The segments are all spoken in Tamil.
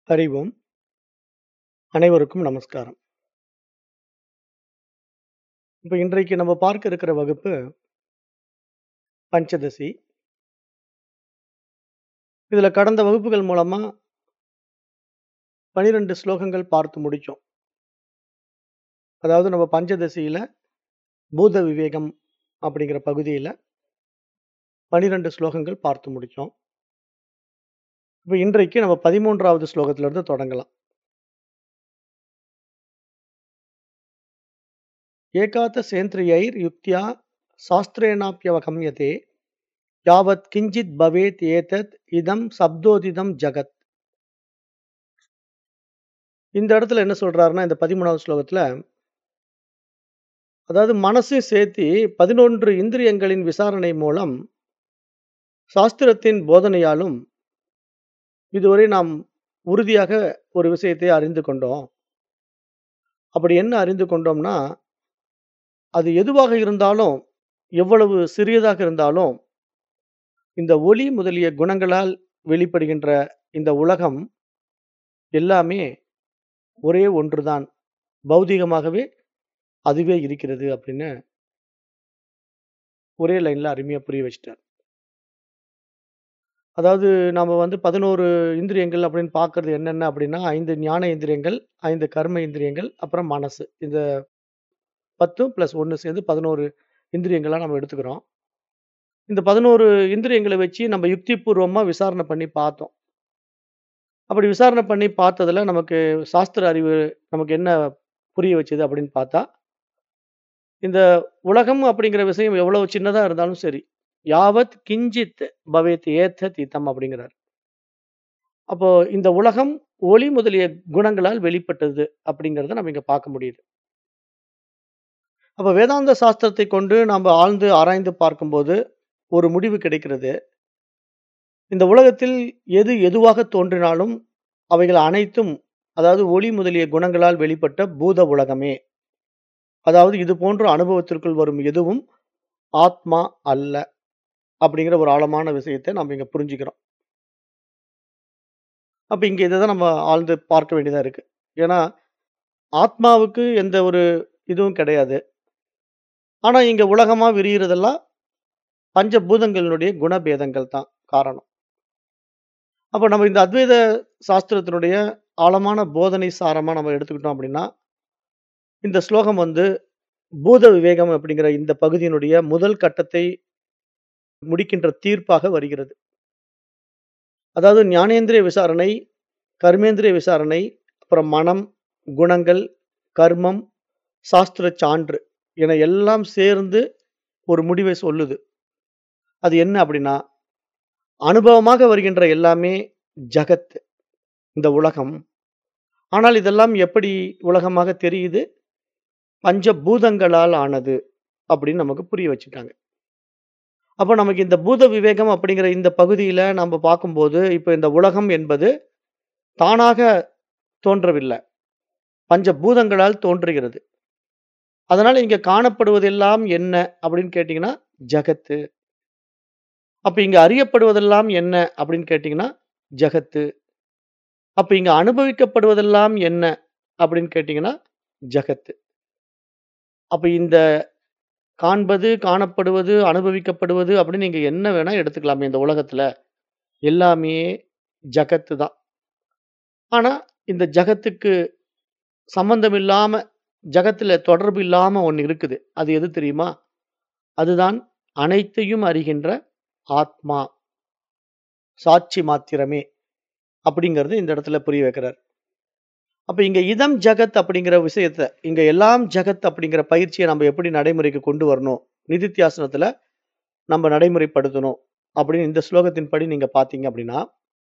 அறிவோம் அனைவருக்கும் நமஸ்காரம் இப்போ இன்றைக்கு நம்ம பார்க்க இருக்கிற வகுப்பு பஞ்சதசி இதுல கடந்த வகுப்புகள் மூலமா பனிரெண்டு ஸ்லோகங்கள் பார்த்து முடிச்சோம் அதாவது நம்ம பஞ்சதசியில பூத விவேகம் அப்படிங்கிற பகுதியில பனிரெண்டு ஸ்லோகங்கள் பார்த்து முடிச்சோம் இப்போ இன்றைக்கு நம்ம பதிமூன்றாவது ஸ்லோகத்துல இருந்து தொடங்கலாம் ஏகாத்த சேந்திரியைர் யுக்தியா சாஸ்திரேனாப்பியவகம்யதே யாவத் கிஞ்சித் பவேத் ஏதத் இதம் சப்தோதிதம் ஜகத் இந்த இடத்துல என்ன சொல்றாருன்னா இந்த பதிமூணாவது ஸ்லோகத்துல அதாவது மனசு சேர்த்தி பதினொன்று இந்திரியங்களின் விசாரணை மூலம் சாஸ்திரத்தின் போதனையாலும் இதுவரை நாம் உறுதியாக ஒரு விஷயத்தை அறிந்து கொண்டோம் அப்படி என்ன அறிந்து கொண்டோம்னா அது எதுவாக இருந்தாலும் எவ்வளவு சிறியதாக இருந்தாலும் இந்த ஒளி முதலிய குணங்களால் வெளிப்படுகின்ற இந்த உலகம் எல்லாமே ஒரே ஒன்றுதான் பௌதிகமாகவே அதுவே இருக்கிறது அப்படின்னு ஒரே லைன்ல அருமையா புரிய வச்சிட்டார் அதாவது நாம வந்து பதினோரு இந்திரியங்கள் அப்படின்னு பார்க்கறது என்னென்ன அப்படின்னா ஐந்து ஞான இந்திரியங்கள் ஐந்து கர்ம இந்திரியங்கள் அப்புறம் மனசு இந்த பத்து பிளஸ் ஒன்று சேர்ந்து பதினோரு இந்திரியங்களா நம்ம எடுத்துக்கிறோம் இந்த பதினோரு இந்திரியங்களை வச்சு நம்ம யுக்திபூர்வமாக விசாரணை பண்ணி பார்த்தோம் அப்படி விசாரணை பண்ணி பார்த்ததுல நமக்கு சாஸ்திர அறிவு நமக்கு என்ன புரிய வச்சுது அப்படின்னு பார்த்தா இந்த உலகம் அப்படிங்கிற விஷயம் எவ்வளவு சின்னதாக இருந்தாலும் சரி யாவத் கிஞ்சித் பவேத் ஏத்த தீத்தம் அப்படிங்கிறார் அப்போ இந்த உலகம் ஒளி முதலிய குணங்களால் வெளிப்பட்டது அப்படிங்கிறத நம்ம இங்க பார்க்க முடியுது அப்ப வேதாந்த சாஸ்திரத்தை கொண்டு நாம் ஆழ்ந்து ஆராய்ந்து பார்க்கும்போது ஒரு முடிவு கிடைக்கிறது இந்த உலகத்தில் எது எதுவாக தோன்றினாலும் அவைகள் அனைத்தும் அதாவது ஒளி முதலிய குணங்களால் வெளிப்பட்ட பூத உலகமே அதாவது இது போன்ற அனுபவத்திற்குள் வரும் எதுவும் ஆத்மா அல்ல அப்படிங்கிற ஒரு ஆழமான விஷயத்தை நம்ம இங்க புரிஞ்சுக்கிறோம் அப்ப இங்க இதை தான் நம்ம ஆழ்ந்து பார்க்க வேண்டியதா இருக்கு ஏன்னா ஆத்மாவுக்கு எந்த ஒரு இதுவும் கிடையாது ஆனா இங்க உலகமா விரிகிறதெல்லாம் பஞ்சபூதங்களினுடைய குணபேதங்கள் தான் காரணம் அப்போ நம்ம இந்த அத்வைத சாஸ்திரத்தினுடைய ஆழமான போதனை சாரமா நம்ம எடுத்துக்கிட்டோம் அப்படின்னா இந்த ஸ்லோகம் வந்து பூத விவேகம் அப்படிங்கிற இந்த பகுதியினுடைய முதல் கட்டத்தை முடிக்கின்ற தீர்ப்பாக வருகிறது அதாவது ஞானேந்திரிய விசாரணை கர்மேந்திரிய விசாரணை அப்புறம் மனம் குணங்கள் கர்மம் சாஸ்திர சான்று என எல்லாம் சேர்ந்து ஒரு முடிவை சொல்லுது அது என்ன அப்படின்னா அனுபவமாக வருகின்ற எல்லாமே ஜகத் இந்த உலகம் ஆனால் இதெல்லாம் எப்படி உலகமாக தெரியுது பஞ்சபூதங்களால் ஆனது அப்படின்னு நமக்கு புரிய வச்சுட்டாங்க அப்போ நமக்கு இந்த பூத விவேகம் அப்படிங்கிற இந்த பகுதியில் நம்ம பார்க்கும்போது இப்போ இந்த உலகம் என்பது தானாக தோன்றவில்லை பஞ்சபூதங்களால் தோன்றுகிறது அதனால இங்க காணப்படுவதெல்லாம் என்ன அப்படின்னு கேட்டீங்கன்னா ஜகத்து அப்ப இங்க அறியப்படுவதெல்லாம் என்ன அப்படின்னு கேட்டீங்கன்னா ஜகத்து அப்ப இங்க அனுபவிக்கப்படுவதெல்லாம் என்ன அப்படின்னு கேட்டீங்கன்னா ஜகத்து அப்ப இந்த காண்பது காணப்படுவது அனுபவிக்கப்படுவது அப்படின்னு நீங்க என்ன வேணா எடுத்துக்கலாமே இந்த உலகத்துல எல்லாமே ஜகத்து தான் ஆனா இந்த ஜகத்துக்கு சம்பந்தம் இல்லாம ஜகத்துல தொடர்பு இல்லாம ஒன்று இருக்குது அது எது தெரியுமா அதுதான் அனைத்தையும் அறிகின்ற ஆத்மா சாட்சி மாத்திரமே அப்படிங்கிறது இந்த இடத்துல புரிய வைக்கிறார் அப்ப இங்க இதம் ஜகத் அப்படிங்கிற விஷயத்த இங்க எல்லாம் ஜகத் அப்படிங்கிற பயிற்சியை நம்ம எப்படி நடைமுறைக்கு கொண்டு வரணும் நிதித்தியாசனத்துல நம்ம நடைமுறைப்படுத்தணும் அப்படின்னு இந்த ஸ்லோகத்தின் படி நீங்க பாத்தீங்க அப்படின்னா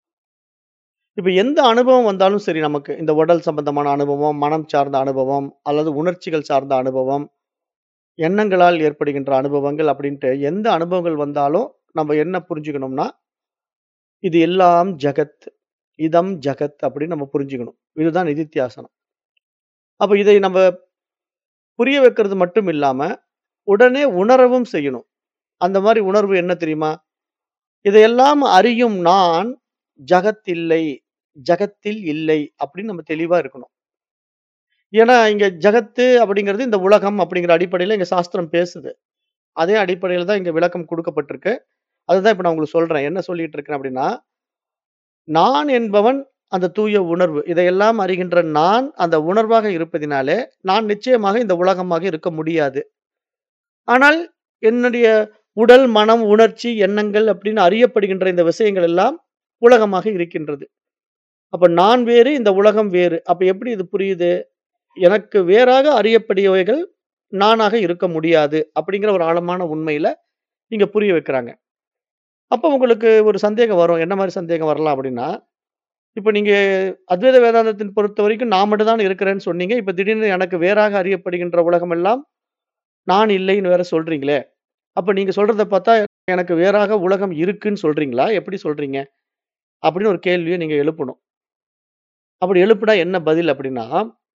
இப்ப எந்த அனுபவம் வந்தாலும் சரி நமக்கு இந்த உடல் சம்பந்தமான அனுபவம் மனம் சார்ந்த அனுபவம் அல்லது உணர்ச்சிகள் சார்ந்த அனுபவம் எண்ணங்களால் ஏற்படுகின்ற அனுபவங்கள் அப்படின்ட்டு எந்த அனுபவங்கள் வந்தாலும் நம்ம என்ன புரிஞ்சுக்கணும்னா இது எல்லாம் ஜகத் இதம் ஜகத் அப்படின்னு நம்ம புரிஞ்சுக்கணும் இதுதான் நிதித்தியாசனம் அப்ப இதை நம்ம புரிய வைக்கிறது மட்டும் இல்லாம உடனே உணரவும் செய்யணும் அந்த மாதிரி உணர்வு என்ன தெரியுமா இதையெல்லாம் அறியும் நான் ஜகத் இல்லை ஜகத்தில் இல்லை அப்படின்னு நம்ம தெளிவா இருக்கணும். ஏன்னா, இங்க ஜகத்து அப்படிங்கிறது இந்த உலகம் அப்படிங்கிற அடிப்படையில இங்க சாஸ்திரம் பேசுது. அதே அடிப்படையில தான் இங்க விளக்கம் குடுக்கப்பட்டிருக்கு. அதுதான் இப்ப நான் உங்களுக்கு சொல்றேன். என்ன சொல்லிட்டு இருக்கிறேன் அப்படின்னா, நான் என்பவன் அந்த தூய உணர்வு. இதையெல்லாம் அறிகின்ற நான் அந்த உணர்வாக இருப்பதினாலே, நான் நிச்சயமாக இந்த உலகமாக இருக்க முடியாது. ஆனால் என்னுடைய உடல், மனம், உணர்ச்சி, எண்ணங்கள் அப்படின்னு அறியப்படுகின்ற இந்த விஷயங்கள் எல்லாம் உலகமாக இருக்கின்றது. அப்ப நான் வேறு, இந்த உலகம் வேறு. அப்ப எப்படி இது புரியுது? எனக்கு வேறாக அறியக்கூடியவைகள் நானாக இருக்க முடியாது. அப்படிங்கிற ஒரு ஆழமான உண்மையில இங்க புரிய வைக்கிறாங்க. அப்ப உங்களுக்கு ஒரு சந்தேகம் வரும். என்ன மாரி சந்தேகம் வரலாம் அப்படின்னா, இப்ப நீங்க அத்வைத வேதாந்தத்தின் பொறுத்தவரைக்கும் நான் மட்டும் தான் இருக்கிறேன்னு சொன்னீங்க. இப்ப திடீர்னு எனக்கு வேறாக அறியப்படுகின்ற உலகம் எல்லாம் நான் இல்லைன்னு வேற சொல்றீங்களே. அப்ப நீங்க சொல்றத பார்த்தா எனக்கு வேறாக உலகம் இருக்குன்னு சொல்றீங்களா? எப்படி சொல்றீங்க? அப்படின்னு ஒரு கேள்விய நீங்க எழுப்பணும். அப்படி எழுப்புனா என்ன பதில் அப்படின்னா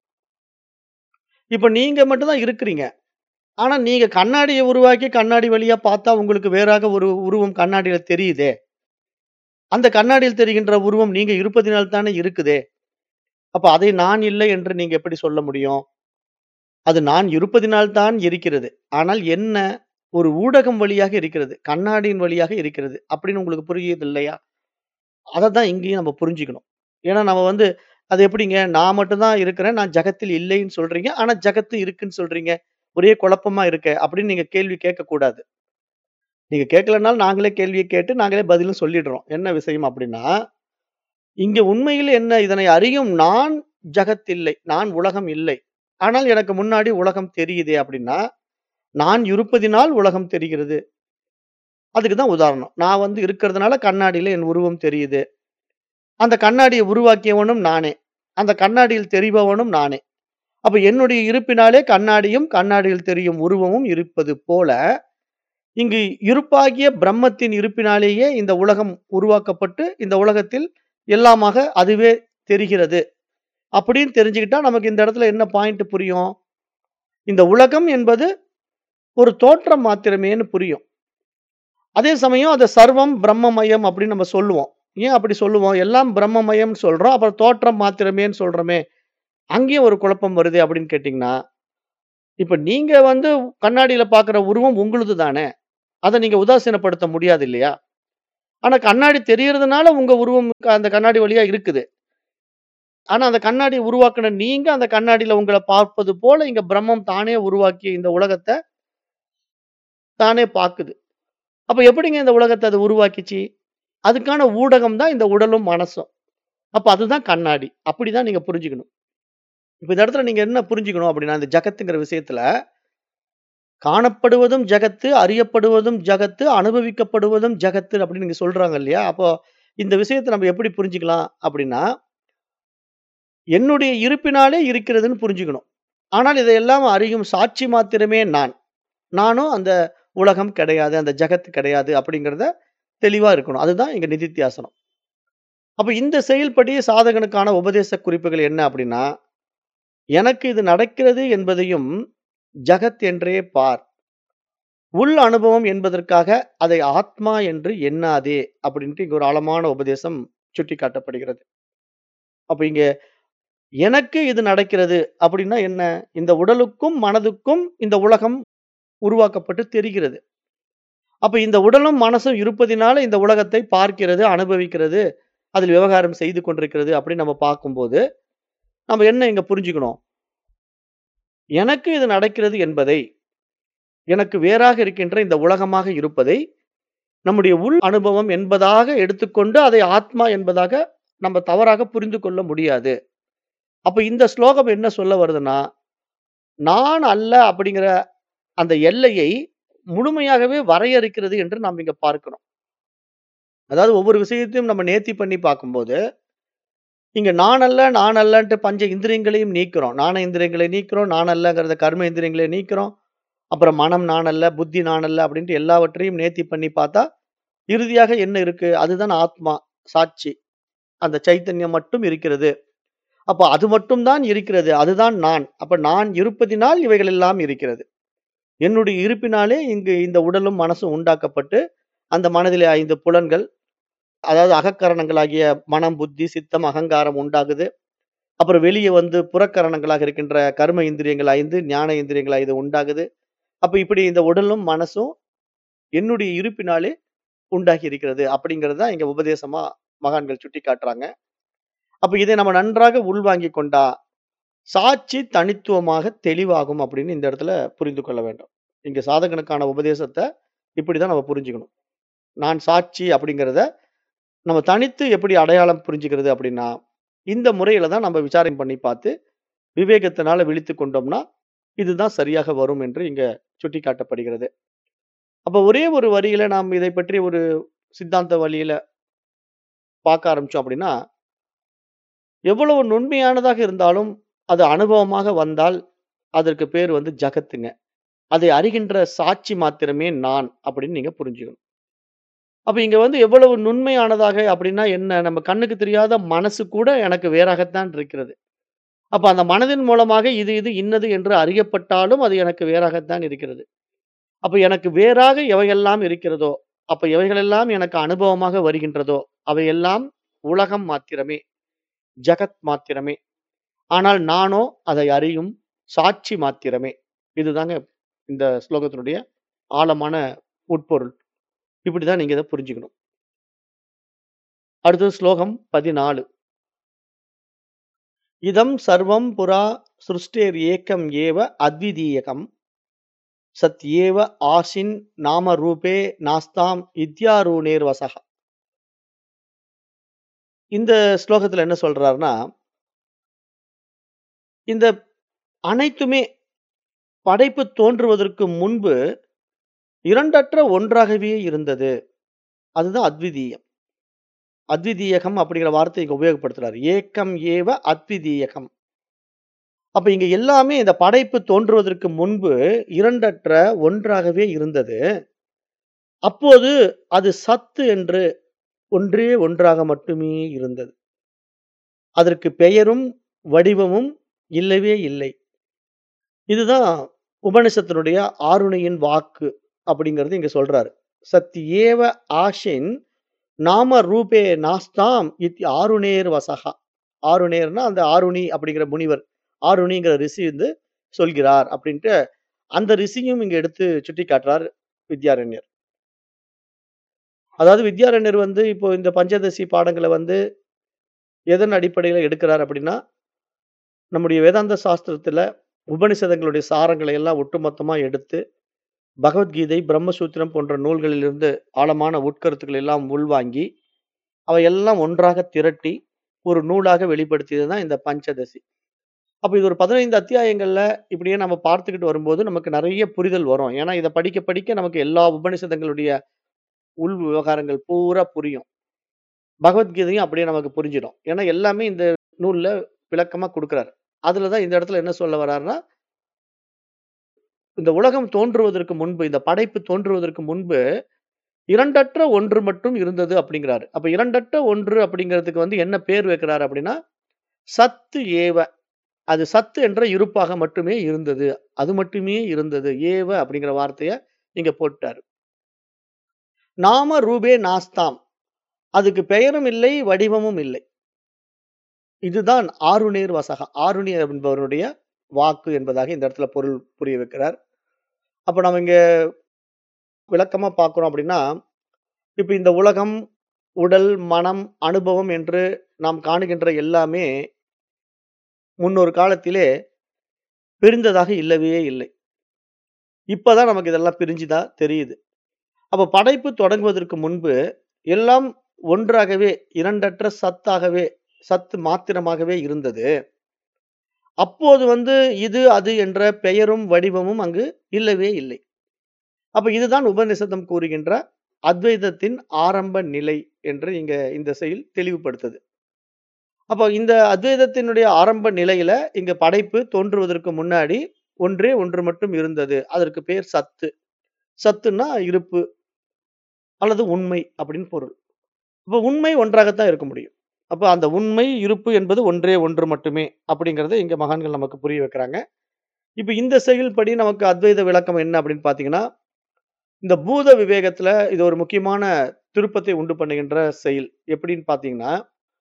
இப்ப நீங்க மட்டும் தான் இருக்கிறீங்க. ஆனா நீங்க கண்ணாடிய உருவாக்கி கண்ணாடி வழியா பார்த்தா உங்களுக்கு வேறாக ஒரு உருவம் கண்ணாடியில தெரியுதே. அந்த கண்ணாடியில் தெரிகின்ற உருவம் நீங்க இருப்பதினால் தானே இருக்குதே. அப்ப அதை நான் இல்லை என்று நீங்க எப்படி சொல்ல முடியும்? அது நான் இருப்பதினால் தான் இருக்கிறது. ஆனால் என்ன? ஒரு ஊடகம் வழியாக இருக்கிறது. கண்ணாடியின் வழியாக இருக்கிறது. அப்படின்னு உங்களுக்கு புரியுது இல்லையா? அததான் இங்கேயும் நம்ம புரிஞ்சுக்கணும். ஏன்னா நம்ம வந்து அது எப்படிங்க? நான் மட்டும் தான் இருக்கிறேன். நான் ஜகத்தில் இல்லைன்னு சொல்றீங்க. ஆனா ஜகத்து இருக்குன்னு சொல்றீங்க. ஒரே குழப்பமா இருக்கே. அப்படின்னு நீங்க கேள்வி கேட்கக்கூடாது. நீங்க கேட்கலனாலும் நாங்களே கேள்விய கேட்டு நாங்களே பதிலும் சொல்லிடுறோம். என்ன விஷயம் அப்படின்னா, இங்க உண்மையில் என்ன இதனை அறியும் நான் ஜகத்தில்லை. நான் உலகம் இல்லை. ஆனால் எனக்கு முன்னாடி உலகம் தெரியுதே அப்படின்னா, நான் இருப்பதினால் உலகம் தெரிகிறது. அதுக்கு தான் உதாரணம். நான் வந்து இருக்கிறதுனால கண்ணாடியில என் உருவம் தெரியுது. அந்த கண்ணாடிய உருவாக்கியவனும் நானே. அந்த கண்ணாடியில் தெரிபவனும் நானே. அப்ப என்னுடைய இருப்பினாலே கண்ணாடியும், கண்ணாடியில் தெரியும் உருவமும் இருப்பது போல, இங்கு இருப்பாகிய பிரம்மத்தின் இருப்பினாலேயே இந்த உலகம் உருவாக்கப்பட்டு, இந்த உலகத்தில் எல்லாமாக அதுவே தெரிகிறது. அப்படின்னு தெரிஞ்சுக்கிட்டா நமக்கு இந்த இடத்துல என்ன பாயிண்ட் புரியும்? இந்த உலகம் என்பது ஒரு தோற்றம் மாத்திரமேன்னு புரியும். அதே சமயம் அத சர்வம் பிரம்மமயம் அப்படின்னு நம்ம சொல்லுவோம். ஏன் அப்படி சொல்லுவோம்? எல்லாம் பிரம்மமயம்னு சொல்றோம். அப்புறம் தோற்றம் மாத்திரமேன்னு சொல்றோமே. அங்கேயும் ஒரு குழப்பம் வருதே அப்படின்னு கேட்டீங்கன்னா, இப்ப நீங்க வந்து கண்ணாடியில பார்க்கிற உருவம் உங்களுது தானே. அத நீங்க உதாசீனப்படுத்த முடியாது இல்லையா? ஆனா கண்ணாடி தெரியறதுனால உங்க உருவம் அந்த கண்ணாடி வழியா இருக்குது. ஆனா அந்த கண்ணாடிய உருவாக்குன நீங்க அந்த கண்ணாடியில உங்கள பார்ப்பது போல இங்க பிரம்மம் தானே உருவாக்கிய இந்த உலகத்த தானே பாக்குது. அப்ப எப்படிங்க இந்த உலகத்த அது உருவாக்கிச்சு? அதுக்கான ஊடகம் தான் இந்த உடலும், மனசும். அப்ப அதுதான் கண்ணாடி. அப்படிதான் நீங்க புரிஞ்சுக்கணும். இப்ப இந்த இடத்துல நீங்க என்ன புரிஞ்சுக்கணும் அப்படின்னா, இந்த ஜகத்துங்கிற விஷயத்துல, காணப்படுவதும் ஜகத்து, அறியப்படுவதும் ஜகத்து, அனுபவிக்கப்படுவதும் ஜகத்து அப்படின்னு நீங்க சொல்றாங்க இல்லையா? அப்போ இந்த விஷயத்த நம்ம எப்படி புரிஞ்சுக்கலாம் அப்படின்னா, என்னுடைய இருப்பினாலே இருக்கிறதுன்னு புரிஞ்சுக்கணும். ஆனால் இதையெல்லாம் அறியும் சாட்சி மாத்திரமே நான். நானும் அந்த உலகம் கிடையாது, அந்த ஜகத் கிடையாது அப்படிங்கிறத தெளிவா இருக்கணும். அதுதான் இங்க நிதித்தியாசனம். அப்ப இந்த செயல்படி சாதகனுக்கான உபதேச குறிப்புகள் என்ன அப்படின்னா, எனக்கு இது நடக்கிறது என்பதையும் ஜகத் என்றே பார். உள் அனுபவம் என்பதற்காக அதை ஆத்மா என்று எண்ணாதே அப்படின்ட்டு இங்க ஒரு ஆழமான உபதேசம் சுட்டிக்காட்டப்படுகிறது. அப்ப இங்க எனக்கு இது நடக்கிறது அப்படின்னா என்ன? இந்த உடலுக்கும், மனதுக்கும் இந்த உலகம் உருவாக்கப்பட்டு தெரிகிறது. அப்ப இந்த உடலும், மனசும் இருப்பதினால இந்த உலகத்தை பார்க்கிறது, அனுபவிக்கிறது, அதில் விவகாரம் செய்து கொண்டிருக்கிறது அப்படின்னு நம்ம பார்க்கும்போது, நம்ம என்ன இங்க புரிஞ்சுக்கணும்? எனக்கு இது நடக்கிறது என்பதை, எனக்கு வேறாக இருக்கின்ற இந்த உலகமாக இருப்பதை, நம்முடைய உள் அனுபவம் என்பதாக எடுத்துக்கொண்டு, அதை ஆத்மா என்பதாக நம்ம தவறாக புரிந்து கொள்ள முடியாது. அப்ப இந்த ஸ்லோகம் என்ன சொல்ல வருதுன்னா, நான் அல்ல அப்படிங்கிற அந்த எல்லையை முழுமையாகவே வரையறுக்கிறது என்று நாம் இங்க பார்க்கிறோம். அதாவது ஒவ்வொரு விஷயத்தையும் நம்ம நேர்த்தி பண்ணி பார்க்கும்போது, இங்க நான் அல்ல, நான் அல்லன்ட்டு பஞ்ச இந்திரியங்களையும் நீக்கிறோம். ஞான இந்திரியங்களை நீக்கிறோம். நான் அல்லங்கிறத கர்ம இந்திரியங்களை நீக்கிறோம். அப்புறம் மனம் நான் அல்ல, புத்தி நான் அல்ல அப்படின்ட்டு எல்லாவற்றையும் நேர்த்தி பண்ணி பார்த்தா, இறுதியாக என்ன இருக்கு? அதுதான் ஆத்மா, சாட்சி. அந்த சைத்தன்யம் மட்டும் இருக்கிறது. அப்ப அது மட்டும் தான் இருக்கிறது. அதுதான் நான். அப்ப நான் இருப்பதினால் இவைகள் எல்லாம் இருக்கிறது. என்னுடைய இருப்பினாலே இங்கு இந்த உடலும், மனசும் உண்டாக்கப்பட்டு, அந்த மனதிலே 5 புலன்கள், அதாவது அகக்கரணங்களாகிய மனம், புத்தி, சித்தம், அகங்காரம் உண்டாகுது. அப்புறம் வெளிய வந்து புறக்கரணங்களாக இருக்கின்ற கர்ம இந்திரியங்கள் 5, ஞான இந்திரியங்கள் 5 உண்டாகுது. அப்ப இப்படி இந்த உடலும், மனசும் என்னுடைய இருப்பினாலே உண்டாகி இருக்கிறது. அப்படிங்கிறது தான் இங்க உபதேசமா மகான்கள் சுட்டிக்காட்டுறாங்க. அப்ப இதை நம்ம நன்றாக உள்வாங்கிக் கொண்டா, சாட்சி தனித்துவமாக தெளிவாகும் அப்படின்னு இந்த இடத்துல புரிந்து கொள்ள வேண்டும். இங்க சாதகனுக்கான உபதேசத்த இப்படிதான் நம்ம புரிஞ்சுக்கணும். நான் சாட்சி அப்படிங்கிறத நம்ம தனித்து எப்படி அடையாளம் புரிஞ்சுக்கிறது அப்படின்னா, இந்த முறையில தான் நம்ம விசாரணை பண்ணி பார்த்து, விவேகத்தினால விழித்துக் கொண்டோம்னா, இதுதான் சரியாக வரும் என்று இங்க சுட்டிக்காட்டப்படுகிறது. அப்ப ஒரே ஒரு வரியில நாம் இதை பற்றி ஒரு சித்தாந்த வழியில பார்க்க ஆரம்பிச்சோம் அப்படின்னா, எவ்வளவு நுண்மையானதாக இருந்தாலும், அது அனுபவமாக வந்தால், அதற்கு பேர் வந்து ஜகத்துங்க. அதை அறிகின்ற சாட்சி மாத்திரமே நான் அப்படின்னு நீங்க புரிஞ்சுக்கணும். அப்ப இங்க வந்து எவ்வளவு நுண்மையானதாக அப்படின்னா என்ன? நம்ம கண்ணுக்கு தெரியாத மனசு கூட எனக்கு வேறாகத்தான் இருக்கிறது. அப்ப அந்த மனதின் மூலமாக இது இது இன்னது என்று அறியப்பட்டாலும், அது எனக்கு வேறாகத்தான் இருக்கிறது. அப்ப எனக்கு வேறாக எவையெல்லாம் இருக்கிறதோ, அப்ப எவைகளெல்லாம் எனக்கு அனுபவமாக வருகின்றதோ, அவையெல்லாம் உலகம் மாத்திரமே. ஜகத் மாத்திரமே. ஆனால் நானோ அதை அறியும் சாட்சி மாத்திரமே. இதுதாங்க இந்த ஸ்லோகத்தினுடைய ஆழமான உட்பொருள். இப்படிதான் நீங்க இத புரிஞ்சுக்கணும். அடுத்தது ஸ்லோகம் 14. இதம் சர்வம் புரா சிருஷ்டேர் ஏக்கம் ஏவ அத்விதீயகம் சத் ஏவ ஆசின் நாம ரூபே நாஸ்தாம் இத்யாரூணேர் வசக. இந்த ஸ்லோகத்துல என்ன சொல்றாருன்னா, இந்த அனைத்துமே படைப்பு தோன்றுவதற்கு முன்பு இரண்டற்ற ஒன்றாகவே இருந்தது. அதுதான் அத்விதீயம். அத்விதீயகம் அப்படிங்கிற வார்த்தைய இங்க உபயோகப்படுத்துறாரு. ஏக்கம் ஏவ அத்விதீயகம். அப்ப இங்க எல்லாமே இந்த படைப்பு தோன்றுவதற்கு முன்பு இரண்டற்ற ஒன்றாகவே இருந்தது. அப்போது அது சத்து என்று ஒன்றே ஒன்றாக மட்டுமே இருந்தது. அதற்கு பெயரும், வடிவமும் இல்லவே இல்லை. இதுதான் உபனிஷத்தினுடைய ஆருணியின் வாக்கு அப்படிங்கிறது இங்க சொல்றாரு. சத் ஏவ ஆஷின் நாம ரூபே நாஸ்தாம் இத் ஆருணேர் வசகா. ஆருணேர்னா அந்த ஆருணி அப்படிங்கிற முனிவர். ஆருணிங்கிற ரிஷி வந்து சொல்கிறார் அப்படின்ட்டு அந்த ரிஷியும் இங்க எடுத்து சுட்டிக்காட்டுறார் வித்யாரண்யர். அதாவது வித்யாரண்யர் வந்து இப்போ இந்த பஞ்சதசி பாடங்கள வந்து எதன் அடிப்படையில எடுக்கிறார் அப்படின்னா, நம்முடைய வேதாந்த சாஸ்திரத்துல உபனிஷதங்களுடைய சாரங்களை எல்லாம் ஒட்டுமொத்தமா எடுத்து, பகவத்கீதை, பிரம்மசூத்திரம் போன்ற நூல்களிலிருந்து ஆழமான உட்கருத்துக்கள் எல்லாம் உள்வாங்கி, அவையெல்லாம் ஒன்றாக திரட்டி ஒரு நூலாக வெளிப்படுத்தியது தான் இந்த பஞ்சதசி. அப்ப இது ஒரு 15 அத்தியாயங்கள்ல இப்படியே நம்ம பார்த்துக்கிட்டு வரும்போது நமக்கு நெறைய புரிதல் வரும். ஏன்னா இத படிக்க படிக்க நமக்கு எல்லா உபனிஷதங்களுடைய உள் விவகாரங்கள் பூரா புரியும். பகவத்கீதையும் அப்படியே நமக்கு புரிஞ்சிடும். ஏன்னா எல்லாமே இந்த நூல்ல விளக்கமா குடுக்குறாரு. அதுல தான் இந்த இடத்துல என்ன சொல்ல வர்றாருன்னா இந்த உலகம் தோன்றுவதற்கு முன்பு, இந்த படைப்பு தோன்றுவதற்கு முன்பு, இரண்டற்ற ஒன்று மட்டும் இருந்தது அப்படிங்கிறாரு. அப்ப இரண்டற்ற ஒன்று அப்படிங்கிறதுக்கு வந்து என்ன பேர் வைக்கிறாரு அப்படின்னா, சத்து ஏவ. அது சத்து என்ற இருப்பாக மட்டுமே இருந்தது. அது மட்டுமே இருந்தது. ஏவ அப்படிங்கிற வார்த்தைய இங்க போட்டாரு. நாம ரூபே நாஸ்தாம். அதுக்கு பெயரும் இல்லை, வடிவமும் இல்லை. இதுதான் ஆருணேர் வசகா. ஆருணி என்பவருடைய வாக்கு என்பதாக இந்த இடத்துல பொருள் புரிய வைக்கிறார். அப்ப நம்ம இங்க விளக்கமா பார்க்கிறோம் அப்படின்னா, இப்ப இந்த உலகம், உடல், மனம், அனுபவம் என்று நாம் காணுகின்ற எல்லாமே முன்னொரு காலத்திலே பிரிந்ததாக இல்லவே இல்லை. இப்பதான் நமக்கு இதெல்லாம் பிரிஞ்சுதா தெரியுது. அப்ப படைப்பு தொடங்குவதற்கு முன்பு எல்லாம் ஒன்றாகவே, இரண்டற்ற சத்தாகவே, சத்து மாத்திரமாகவே இருந்தது. அப்போது வந்து இது, அது என்ற பெயரும், வடிவமும் அங்கு இல்லவே இல்லை. அப்ப இதுதான் உபநிஷதம் கூறுகின்ற அத்வைதத்தின் ஆரம்ப நிலை என்று இங்க இந்த செயல் தெளிவுபடுத்துது. அப்ப இந்த அத்வைதத்தினுடைய ஆரம்ப நிலையில இங்க படைப்பு தோன்றுவதற்கு முன்னாடி ஒன்றே ஒன்று மட்டும் இருந்தது. அதற்கு பெயர் சத்து. சத்துன்னா இருப்பு. அல்லது உண்மை அப்படின்னு பொருள். அப்ப உண்மை ஒன்றாகத்தான் இருக்க முடியும். அப்ப அந்த உண்மை, இருப்பு என்பது ஒன்றே ஒன்று மட்டுமே அப்படிங்கிறத இங்க மகான்கள் நமக்கு புரிய வைக்கிறாங்க. இப்ப இந்த செயல்படி நமக்கு அத்வைத விளக்கம் என்ன அப்படின்னு பார்த்தீங்கன்னா, இந்த பூத விவேகத்துல இது ஒரு முக்கியமான திருப்பத்தை உண்டு பண்ணுகின்ற செயல். எப்படின்னு பார்த்தீங்கன்னா,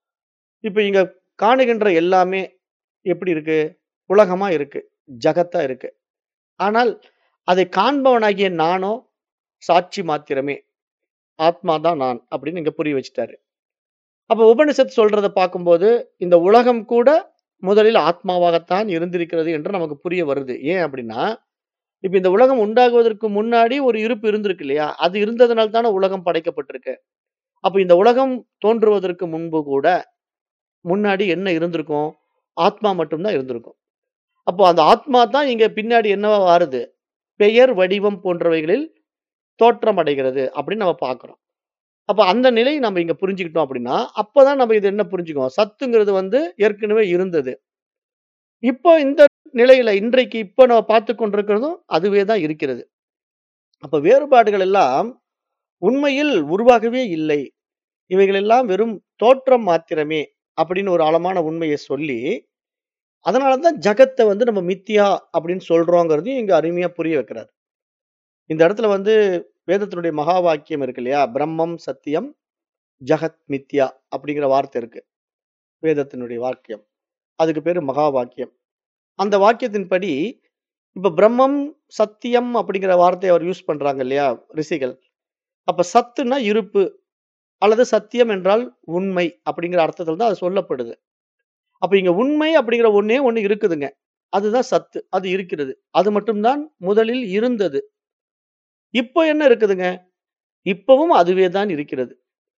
இப்ப இங்க காணுகின்ற எல்லாமே எப்படி இருக்கு? உலகமா இருக்கு. ஜகத்தா இருக்கு. ஆனால் அதை காண்பவனாகிய நானோ சாட்சி மாத்திரமே. ஆத்மா தான் நான் அப்படின்னு இங்க புரிய வச்சுட்டாரு. அப்ப உபனிஷத் சொல்றத பார்க்கும்போது, இந்த உலகம் கூட முதலில் ஆத்மாவாகத்தான் இருந்திருக்கிறது என்று நமக்கு புரிய வருது. ஏன் அப்படின்னா, இப்ப இந்த உலகம் உண்டாகுவதற்கு முன்னாடி ஒரு இருப்பு இருந்திருக்கு இல்லையா? அது இருந்ததுனால தானே உலகம் படைக்கப்பட்டிருக்கு. அப்ப இந்த உலகம் தோன்றுவதற்கு முன்பு கூட, முன்னாடி என்ன இருந்திருக்கும்? ஆத்மா மட்டும் தான் இருந்திருக்கும். அப்போ அந்த ஆத்மா தான் இங்க பின்னாடி என்னவா மாறுது? பெயர், வடிவம் போன்றவைகளில் தோற்றம் அடைகிறது அப்படின்னு நம்ம பார்க்கிறோம். அப்ப அந்த நிலையை நம்ம இங்க புரிஞ்சுக்கிட்டோம் அப்படின்னா, அப்பதான் நம்ம இது என்ன புரிஞ்சுக்குவோம்? சத்துங்கிறது வந்து ஏற்கனவே இருந்தது. இப்போ இந்த நிலையில இன்றைக்கு இப்ப நம்ம பார்த்துக் கொண்டிருக்கிறதும் அதுவே தான் இருக்கிறது. அப்ப வேறுபாடுகள் எல்லாம் உண்மையில் உருவாகவே இல்லை. இவைகள் எல்லாம் வெறும் தோற்றம் மாத்திரமே அப்படின்னு ஒரு ஆழமான உண்மைய சொல்லி, அதனால தான் ஜகத்த வந்து நம்ம மித்யா அப்படின்னு சொல்றோங்கிறதையும் இங்க அருமையா புரிய வைக்கிறார். இந்த இடத்துல வந்து வேதத்தினுடைய மகா வாக்கியம் இருக்கு இல்லையா? பிரம்மம் சத்தியம், ஜகத் மித்யா அப்படிங்கிற வார்த்தை இருக்கு. வேதத்தினுடைய வாக்கியம். அதுக்கு பேரு மகா வாக்கியம். அந்த வாக்கியத்தின்படி, இப்ப பிரம்மம், சத்தியம் அப்படிங்கிற வார்த்தைய அவர் யூஸ் பண்றாங்க இல்லையா? ரிஷிகள். அப்ப சத்துன்னா இருப்பு. அல்லது சத்தியம் என்றால் உண்மை அப்படிங்கிற அர்த்தத்துல தான் அது சொல்லப்படுது. அப்ப இங்க உண்மை அப்படிங்கிற ஒண்ணே ஒண்ணு இருக்குதுங்க. அதுதான் சத்து. அது இருக்கிறது. அது மட்டும் தான் முதலில் இருந்தது. இப்போ என்ன இருக்குதுங்க? இப்பவும் அதுவே தான் இருக்கிறது.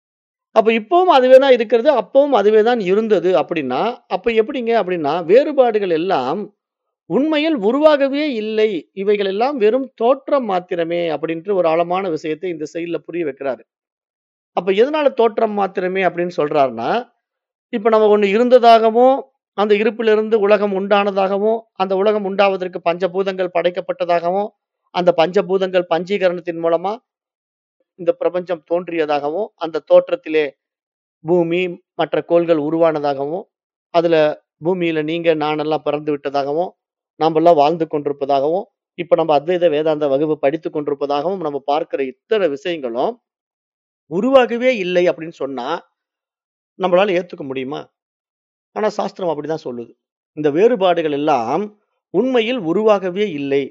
அப்ப இப்பவும் அதுவே தான் இருக்கிறது. அப்பவும் அதுவே தான் இருந்தது அப்படின்னா, அப்ப எப்படிங்க அப்படின்னா, வேறுபாடுகள் எல்லாம் உண்மையில் உருவாகவே இல்லை. இவைகள் எல்லாம் வெறும் தோற்றம் மாத்திரமே அப்படின்ற ஒரு ஆழமான விஷயத்தை இந்த செயல்ல புரிய வைக்கிறாரு. அப்ப எதனால தோற்றம் மாத்திரமே அப்படின்னு சொல்றாருன்னா, இப்ப நம்ம ஒண்ணு இருந்ததாகவும், அந்த இருப்பிலிருந்து உலகம் உண்டானதாகவும், அந்த உலகம் உண்டாவதற்கு பஞ்சபூதங்கள் படைக்கப்பட்டதாகவும், அந்த பஞ்சபூதங்கள் பஞ்சீகரணத்தின் மூலமா இந்த பிரபஞ்சம் தோன்றியதாகவும், அந்த தோற்றத்திலே பூமி, மற்ற கோள்கள் உருவானதாகவும், அதுல பூமியில நீங்க, நான் எல்லாம் பிறந்து விட்டதாகவும், நாமெல்லாம் வாழ்ந்து கொண்டிருப்பதாகவும், இப்ப நம்ம அத்வைத வேதாந்த வகுப்பு படித்துக் கொண்டிருப்பதாகவும் நம்ம பார்க்கிற இத்தனை விஷயங்களும் உருவாகவே இல்லை அப்படின்னு சொன்னா, நம்மளால ஏத்துக்க முடியுமா? ஆனா சாஸ்திரம் அப்படிதான் சொல்லுது. இந்த வேறுபாடுகள் எல்லாம் உண்மையில் உருவாகவே இல்லை.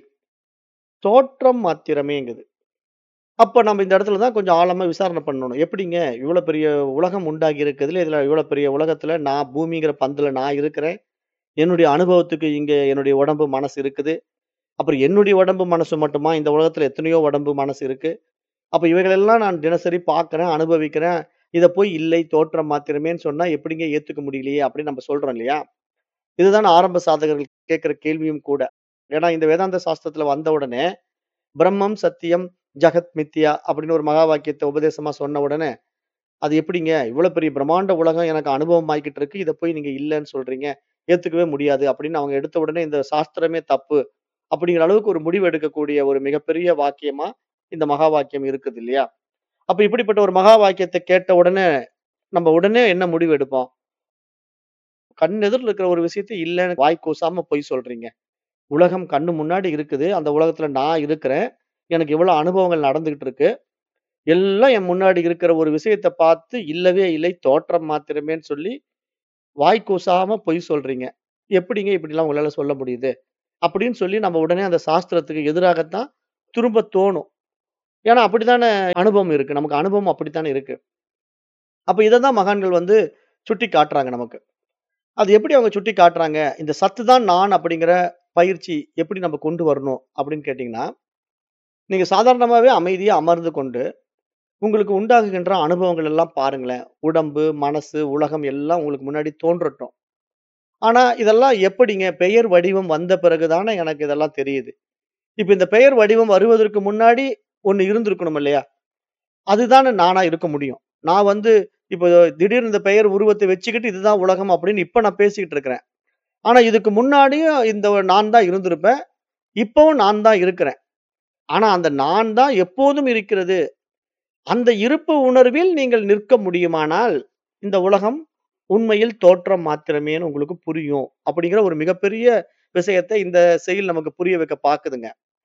தோற்றம் மாத்திரமேங்குது. அப்ப நம்ம இந்த இடத்துல தான் கொஞ்சம் ஆழமா விசாரணை பண்ணணும். எப்படிங்க இவ்வளவு பெரிய உலகம் உண்டாகி இருக்குதுல, இதுல இவ்வளவு பெரிய உலகத்துல நான் பூமிங்கிற பந்துல நான் இருக்கிறேன். என்னுடைய அனுபவத்துக்கு இங்க என்னுடைய உடம்பு, மனசு இருக்குது. அப்புறம் என்னுடைய உடம்பு, மனசு மட்டுமா? இந்த உலகத்துல எத்தனையோ உடம்பு, மனசு இருக்கு. அப்ப இவைகளெல்லாம் நான் தினசரி பார்க்கிறேன், அனுபவிக்கிறேன். இத போய் இல்லை, தோற்றம் மாத்திரமேன்னு சொன்னா எப்படிங்க ஏத்துக்க முடியலையே அப்படின்னு நம்ம சொல்றோம் இல்லையா? இதுதான் ஆரம்ப சாதகர்கள் கேட்கிற கேள்வியும் கூட. ஏன்னா இந்த வேதாந்த சாஸ்திரத்துல வந்த உடனே, பிரம்மம், சத்தியம், ஜகத் மித்யா அப்படின்னு ஒரு மகா வாக்கியத்த உபதேசமா சொன்ன உடனே, அது எப்படிங்க இவ்வளவு பெரிய பிரம்மாண்ட உலகம் எனக்கு அனுபவம் ஆயிக்கிட்டு இருக்கு. இத போய் நீங்க இல்லன்னு சொல்றீங்க. ஏத்துக்கவே முடியாது அப்படின்னு அவங்க எடுத்த உடனே இந்த சாஸ்திரமே தப்பு. அப்படிங்கிற அளவுக்கு ஒரு முடிவு எடுக்கக்கூடிய ஒரு மிகப்பெரிய வாக்கியமா இந்த மகா வாக்கியம் இருக்குது இல்லையா? அப்ப இப்படிப்பட்ட ஒரு மகா வாக்கியத்த கேட்ட உடனே, நம்ம உடனே என்ன முடிவு எடுப்போம்? கண் எதிர்ல இருக்கிற ஒரு விஷயத்த இல்லன்னு வாய் கூசாம பொய் சொல்றீங்க. உலகம் கண்ணு முன்னாடி இருக்குது. அந்த உலகத்துல நான் இருக்கிறேன். எனக்கு இவ்வளவு அனுபவங்கள் நடந்துகிட்டு இருக்கு. எல்லாம் என் முன்னாடி இருக்கிற ஒரு விஷயத்த பார்த்து இல்லவே இல்லை, தோற்றம் மாத்திரமேன்னு சொல்லி, வாய் கூசாம பொய் சொல்றீங்க. எப்படிங்க இப்படிலாம் உங்களால சொல்ல முடியுது? அப்படின்னு சொல்லி நம்ம உடனே அந்த சாஸ்திரத்துக்கு எதிராகத்தான் திரும்ப தோணும். ஏன்னா அப்படித்தானே அனுபவம் இருக்கு. நமக்கு அனுபவம் அப்படித்தானே இருக்கு. அப்ப இததான் மகான்கள் வந்து சுட்டி காட்டுறாங்க நமக்கு. அது எப்படி அவங்க சுட்டி காட்டுறாங்க? இந்த சத்து தான் நான் அப்படிங்கிற பயிற்சி எப்படி நம்ம கொண்டு வரணும் அப்படின்னு கேட்டீங்கன்னா, நீங்க சாதாரணமாவே அமைதியா அமர்ந்து கொண்டு, உங்களுக்கு உண்டாகுகின்ற அனுபவங்கள் எல்லாம் பாருங்களேன். உடம்பு, மனசு, உலகம் எல்லாம் உங்களுக்கு முன்னாடி தோன்றட்டும். ஆனா இதெல்லாம் எப்படிங்க? பெயர் வடிவம் வந்த பிறகு தானே எனக்கு இதெல்லாம் தெரியுது. இப்ப இந்த பெயர் வடிவம் வருவதற்கு முன்னாடி ஒண்ணு இருந்திருக்கணும் இல்லையா? அதுதானே நானா இருக்க முடியும். நான் வந்து இப்போ திடீர்னு இந்த பெயர் உருவத்த வச்சுக்கிட்டு இதுதான் உலகம் அப்படின்னு இப்ப நான் பேசிக்கிட்டு இருக்கிறேன். ஆனா இதுக்கு முன்னாடியும் இந்த நான் தான் இருந்திருப்பேன். இப்பவும் நான் தான் இருக்கிறேன். ஆனா அந்த நான் தான் எப்போதும் இருக்கிறது. அந்த இருப்பு உணர்வில் நீங்கள் நிற்க முடியுமானால், இந்த உலகம் உண்மையில் தோற்றம் மாத்திரமேன்னு உங்களுக்கு புரியும். அப்படிங்கிற ஒரு மிகப்பெரிய விஷயத்த இந்த செயல் நமக்கு புரிய வைக்க பாக்குதுங்க.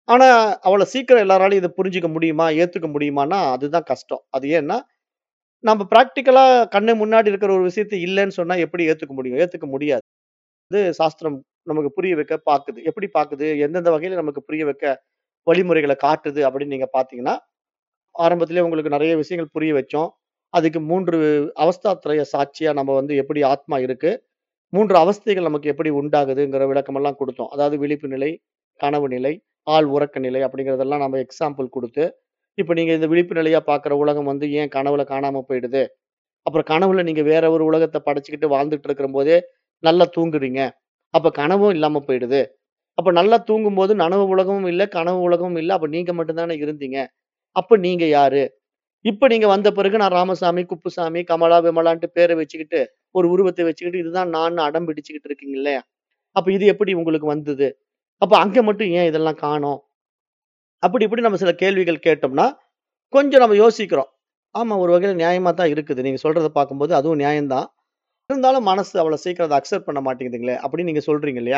ஆனா, அவ்வளோ சீக்கிரம் எல்லாராலயும் இத புரிஞ்சுக்க முடியுமா? ஏத்துக்க முடியுமான்னா, அதுதான் கஷ்டம். அது ஏன்னா, நம்ம பிராக்டிகலா கண்ணு முன்னாடி இருக்கிற ஒரு விஷயத்த இல்லன்னு சொன்னா எப்படி ஏத்துக்க முடியும்? ஏத்துக்க முடியாது. இது சாஸ்திரம் நமக்கு புரிய வைக்க பாக்குது. எப்படி பாக்குது? எந்தெந்த வகையில நமக்கு புரிய வைக்க வழிமுறைகள காட்டுது அப்படின்னு நீங்க பாத்தீங்கன்னா, ஆரம்பத்திலேயே உங்களுக்கு நெறைய விஷயங்கள் புரிய வச்சோம். அதுக்கு 3 அவஸ்தாத்ரய சாட்சியா நம்ம வந்து எப்படி ஆத்மா இருக்கு? 3 அவஸ்தைகள் நமக்கு எப்படி உண்டாகுதுங்கிற விளக்கமெல்லாம் குடுத்தோம். அதாவது விழிப்பு நிலை, கனவு நிலை, ஆழ் உறக்க நிலை அப்படிங்கிறதெல்லாம் நம்ம எக்ஸாம்பிள் குடுத்து, இப்ப நீங்க இந்த விழிப்பு நிலையா பாக்குற உலகம் வந்து ஏன் கனவுல காணாம போயிடுது? அப்புறம் கனவுல நீங்க வேற ஒரு உலகத்த படைச்சுக்கிட்டு வாழ்ந்துட்டு இருக்கும்போதே நல்லா தூங்குறீங்க. அப்ப கனவும் இல்லாம போயிடுது. அப்ப நல்லா தூங்கும்போது நனவு உலகமும் இல்ல, கனவு உலகமும் இல்ல. அப்ப நீங்க மட்டும் தானே இருந்தீங்க. அப்ப நீங்க யாரு? இப்ப நீங்க வந்த பிறகு நான் ராமசாமி, குப்புசாமி, கமலா, விமலான்ட்டு பேர வச்சுக்கிட்டு, ஒரு உருவத்த வச்சுக்கிட்டு, இதுதான் நான்னு அடம் பிடிச்சுக்கிட்டு இருக்கீங்க இல்லையா? அப்ப இது எப்படி உங்களுக்கு வந்தது? அப்ப அங்க மட்டும் ஏன் இதெல்லாம் காணோம்? அப்படி இப்படி நம்ம சில கேள்விகள் கேட்டோம்னா, கொஞ்சம் நம்ம யோசிக்கிறோம். ஆமா, ஒரு வகையில நியாயமா தான் இருக்குது. நீங்க சொல்றத பார்க்கும்போது அதுவும் நியாயம் தான். இருந்தாலும் மனசு அவ்வளோ சீக்கிரம் அத அக்செப்ட் பண்ண மாட்டேங்குதுங்களே! அப்படின்னு நீங்க சொல்றீங்க இல்லையா?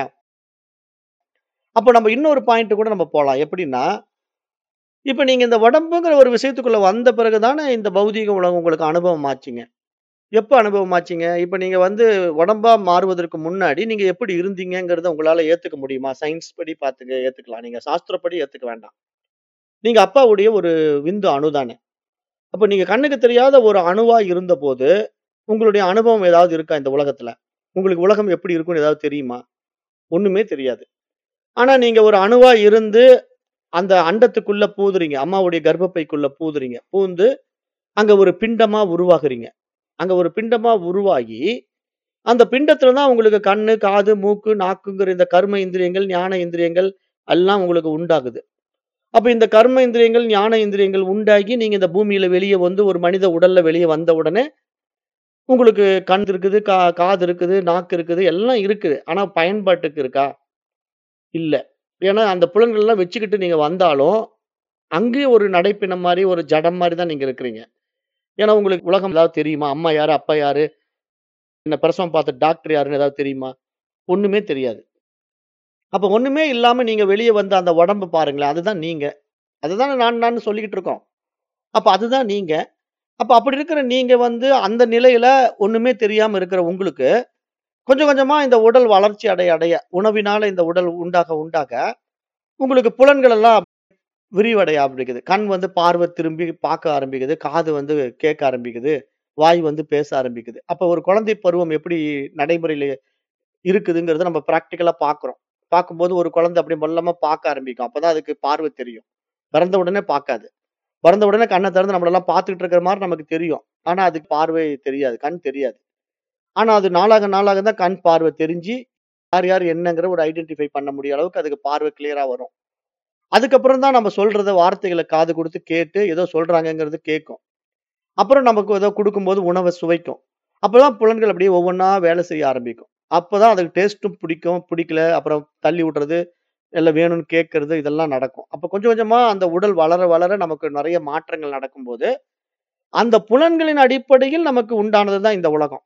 அப்ப நம்ம இன்னொரு பாயிண்ட் கூட நம்ம போலாம். எப்படின்னா, இப்ப நீங்க இந்த உடம்புங்கிற ஒரு விஷயத்துக்குள்ள வந்த பிறகு தானே இந்த பௌதீக உலகம் உங்களுக்கு அனுபவம் ஆச்சுங்க. எப்ப அனுபவம் ஆச்சுங்க? இப்ப நீங்க வந்து உடம்பா மாறுவதற்கு முன்னாடி நீங்க எப்படி இருந்தீங்கங்கிறத உங்களால ஏத்துக்க முடியுமா? சயின்ஸ் படி பாத்துக்க ஏத்துக்கலாம். நீங்க சாஸ்திரப்படி ஏத்துக்க வேண்டாம். நீங்க அப்பாவுடைய ஒரு விந்து அணு தானே. அப்ப நீங்க கண்ணுக்கு தெரியாத ஒரு அணுவா இருந்தபோது, உங்களுடைய அனுபவம் ஏதாவது இருக்கா இந்த உலகத்துல? உங்களுக்கு உலகம் எப்படி இருக்கும்னு ஏதாவது தெரியுமா? ஒண்ணுமே தெரியாது. ஆனா நீங்க ஒரு அணுவா இருந்து, அந்த அண்டத்துக்குள்ள பூதுறீங்க. அம்மாவுடைய கர்ப்பப்பைக்குள்ள பூதுறீங்க. பூந்து, அங்க ஒரு பிண்டமா உருவாகுறீங்க. அங்க ஒரு பிண்டமா உருவாகி, அந்த பிண்டத்துல தான் உங்களுக்கு கண்ணு, காது, மூக்கு, நாக்குங்கிற இந்த கர்ம இந்திரியங்கள், ஞான இந்திரியங்கள் எல்லாம் உங்களுக்கு உண்டாகுது. அப்ப இந்த கர்ம இந்திரியங்கள், ஞான இந்திரியங்கள் உண்டாகி, நீங்க இந்த பூமியில வெளிய வந்து ஒரு மனித உடல்ல வெளிய வந்த உடனே, உங்களுக்கு கண் இருக்குது, கா காது இருக்குது, நாக்கு இருக்குது, எல்லாம் இருக்குது. ஆனா பயன்பாட்டுக்கு இருக்கா? இல்ல. ஏன்னா அந்த புலன்கள்லாம் வச்சுக்கிட்டு நீங்க வந்தாலும், அங்கேயும் ஒரு நடைப்பிணம் மாரி, ஒரு ஜடம் மாரி தான் நீங்க இருக்கிறீங்க. ஏன்னா உங்களுக்கு உலகம் ஏதாவது தெரியுமா? அம்மா யாரு? அப்பா யாரு? என்ன பிரசவம் பார்த்த டாக்டர் யாருன்னு ஏதாவது தெரியுமா? ஒண்ணுமே தெரியாது. அப்ப ஒண்ணுமே இல்லாம நீங்க வெளிய வந்த அந்த உடம்பு பாருங்களேன். அதுதான் நீங்க. அதுதானே நான் நான்னு சொல்லிக்கிட்டு இருக்கோம். அப்ப அதுதான் நீங்க. அப்ப அப்படி இருக்கிற நீங்க வந்து அந்த நிலையில ஒண்ணுமே தெரியாம இருக்கிற உங்களுக்கு, கொஞ்சம் கொஞ்சமா இந்த உடல் வளர்ச்சி அடைய அடைய, உணவினால இந்த உடல் உண்டாக உண்டாக, உங்களுக்கு புலன்கள் எல்லாம் விரிவடைய ஆரம்பிக்குது. கண் வந்து பார்வை திரும்பி பார்க்க ஆரம்பிக்குது. காது வந்து கேட்க ஆரம்பிக்குது. வாய் வந்து பேச ஆரம்பிக்குது. அப்ப ஒரு குழந்தை பருவம் எப்படி நடைமுறையில இருக்குதுங்கிறத நம்ம பிராக்டிகலா பார்க்கிறோம். பார்க்கும்போது ஒரு குழந்தை அப்படி மெல்லமா பார்க்க ஆரம்பிக்கும். அப்பதான் அதுக்கு பார்வை தெரியும். பிறந்த உடனே பார்க்காது. பிறந்த உடனே கண்ண திறந்து நம்மளெல்லாம் பார்த்துக்கிட்டு இருக்கிற மாரி நமக்கு தெரியும். ஆனா அதுக்கு பார்வை தெரியாது. கண் தெரியாது. ஆனா அது நாளாக நாளாக தான் கண் பார்வை தெரிஞ்சு, யார் யார் என்னங்கிற ஒரு ஐடென்டிஃபை பண்ண முடிய அளவுக்கு அதுக்கு பார்வை கிளியரா வரும். அதுக்கப்புறம் தான் நம்ம சொல்றத வார்த்தைகள காது குடுத்து கேட்டு, ஏதோ சொல்றாங்கங்கிறது கேட்கும். அப்புறம் நமக்கு ஏதோ குடுக்கும்போது உணவ சுவைக்கும். அப்பதான் புலன்கள் அப்படியே ஒவ்வொன்னா வேலை செய்ய ஆரம்பிக்கும். அப்பதான் அதுக்கு டேஸ்ட்டும் பிடிக்கும், பிடிக்கல, அப்புறம் தள்ளி விடுறது, இல்ல வேணும்னு கேட்கறது இதெல்லாம் நடக்கும். அப்ப கொஞ்சம் கொஞ்சமா அந்த உடல் வளர வளர நமக்கு நெறைய மாற்றங்கள் நடக்கும்போது, அந்த புலன்களின் அடிப்படையில் நமக்கு உண்டானது தான் இந்த உலகம்.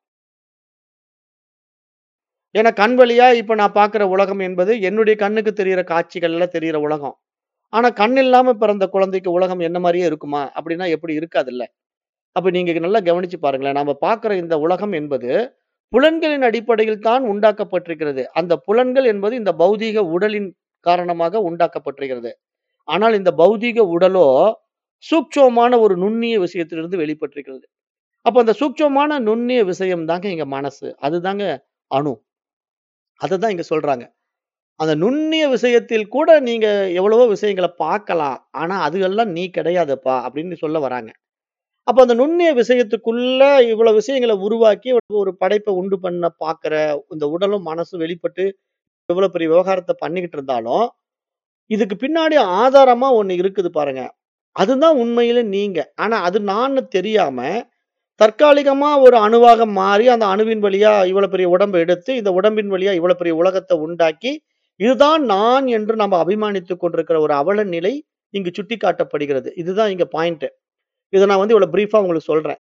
ஏன்னா கண் வழியா இப்ப நான் பார்க்கிற உலகம் என்பது என்னுடைய கண்ணுக்கு தெரியிற காட்சிகள்ல தெரியிற உலகம். ஆனா கண் இல்லாம பிறந்த குழந்தைக்கு உலகம் என்ன மாரியே இருக்குமா? அப்படின்னா எப்படி இருக்காதுல்ல. அப்ப நீங்க நல்லா கவனிச்சு பாருங்களேன். நாம பார்க்கிற இந்த உலகம் என்பது, புலன்களின் அடிப்படையில் தான் உண்டாக்கப்பட்டிருக்கிறது. அந்த புலன்கள் என்பது இந்த பௌதீக உடலின் காரணமாக உண்டாக்கப்பட்டிருக்கிறது. ஆனால் இந்த பௌதீக உடலோ, சூட்சுமமான ஒரு நுண்ணிய விஷயத்திலிருந்து வெளிப்பட்டிருக்கிறது. அப்ப அந்த சூட்சுமமான நுண்ணிய விஷயம் தாங்க இங்க மனசு. அதுதாங்க அணு. அததான் இங்க சொல்றாங்க. அந்த நுண்ணிய விஷயத்தில் கூட நீங்க எவ்வளவோ விஷயங்கள பார்க்கலாம். ஆனா அதுவெல்லாம் நீ கிடையாதுப்பா அப்படின்னு சொல்ல வராங்க. அப்ப அந்த நுண்ணிய விஷயத்துக்குள்ள இவ்வளவு விஷயங்கள உருவாக்கி ஒரு படைப்ப உண்டு பண்ண பார்க்கிற இந்த உடலும், மனசும் வெளிப்பட்டு இவ்வளவு பெரிய விவகாரத்த பண்ணிக்கிட்டு இருந்தாலும், இதுக்கு பின்னாடி ஆதாரமா ஒண்ணு இருக்குது பாருங்க. அதுதான் உண்மையிலே நீங்க. ஆனா அது நான்னு தெரியாம, தற்காலிகமா ஒரு அணுவாக மாறி, அந்த அணுவின் வழியா இவ்வளவு பெரிய உடம்ப எடுத்து, இந்த உடம்பின் வழியா இவ்வளவு பெரிய உலகத்த உண்டாக்கி, இதுதான் நான் என்று நம்ம அபிமானித்துக் கொண்டிருக்கிற ஒரு அவல நிலை இங்கு சுட்டிக்காட்டப்படுகிறது. இதுதான் இங்க பாயிண்ட். இத நான் வந்து இவ்வளவு பிரீஃபா உங்களுக்கு சொல்றேன்.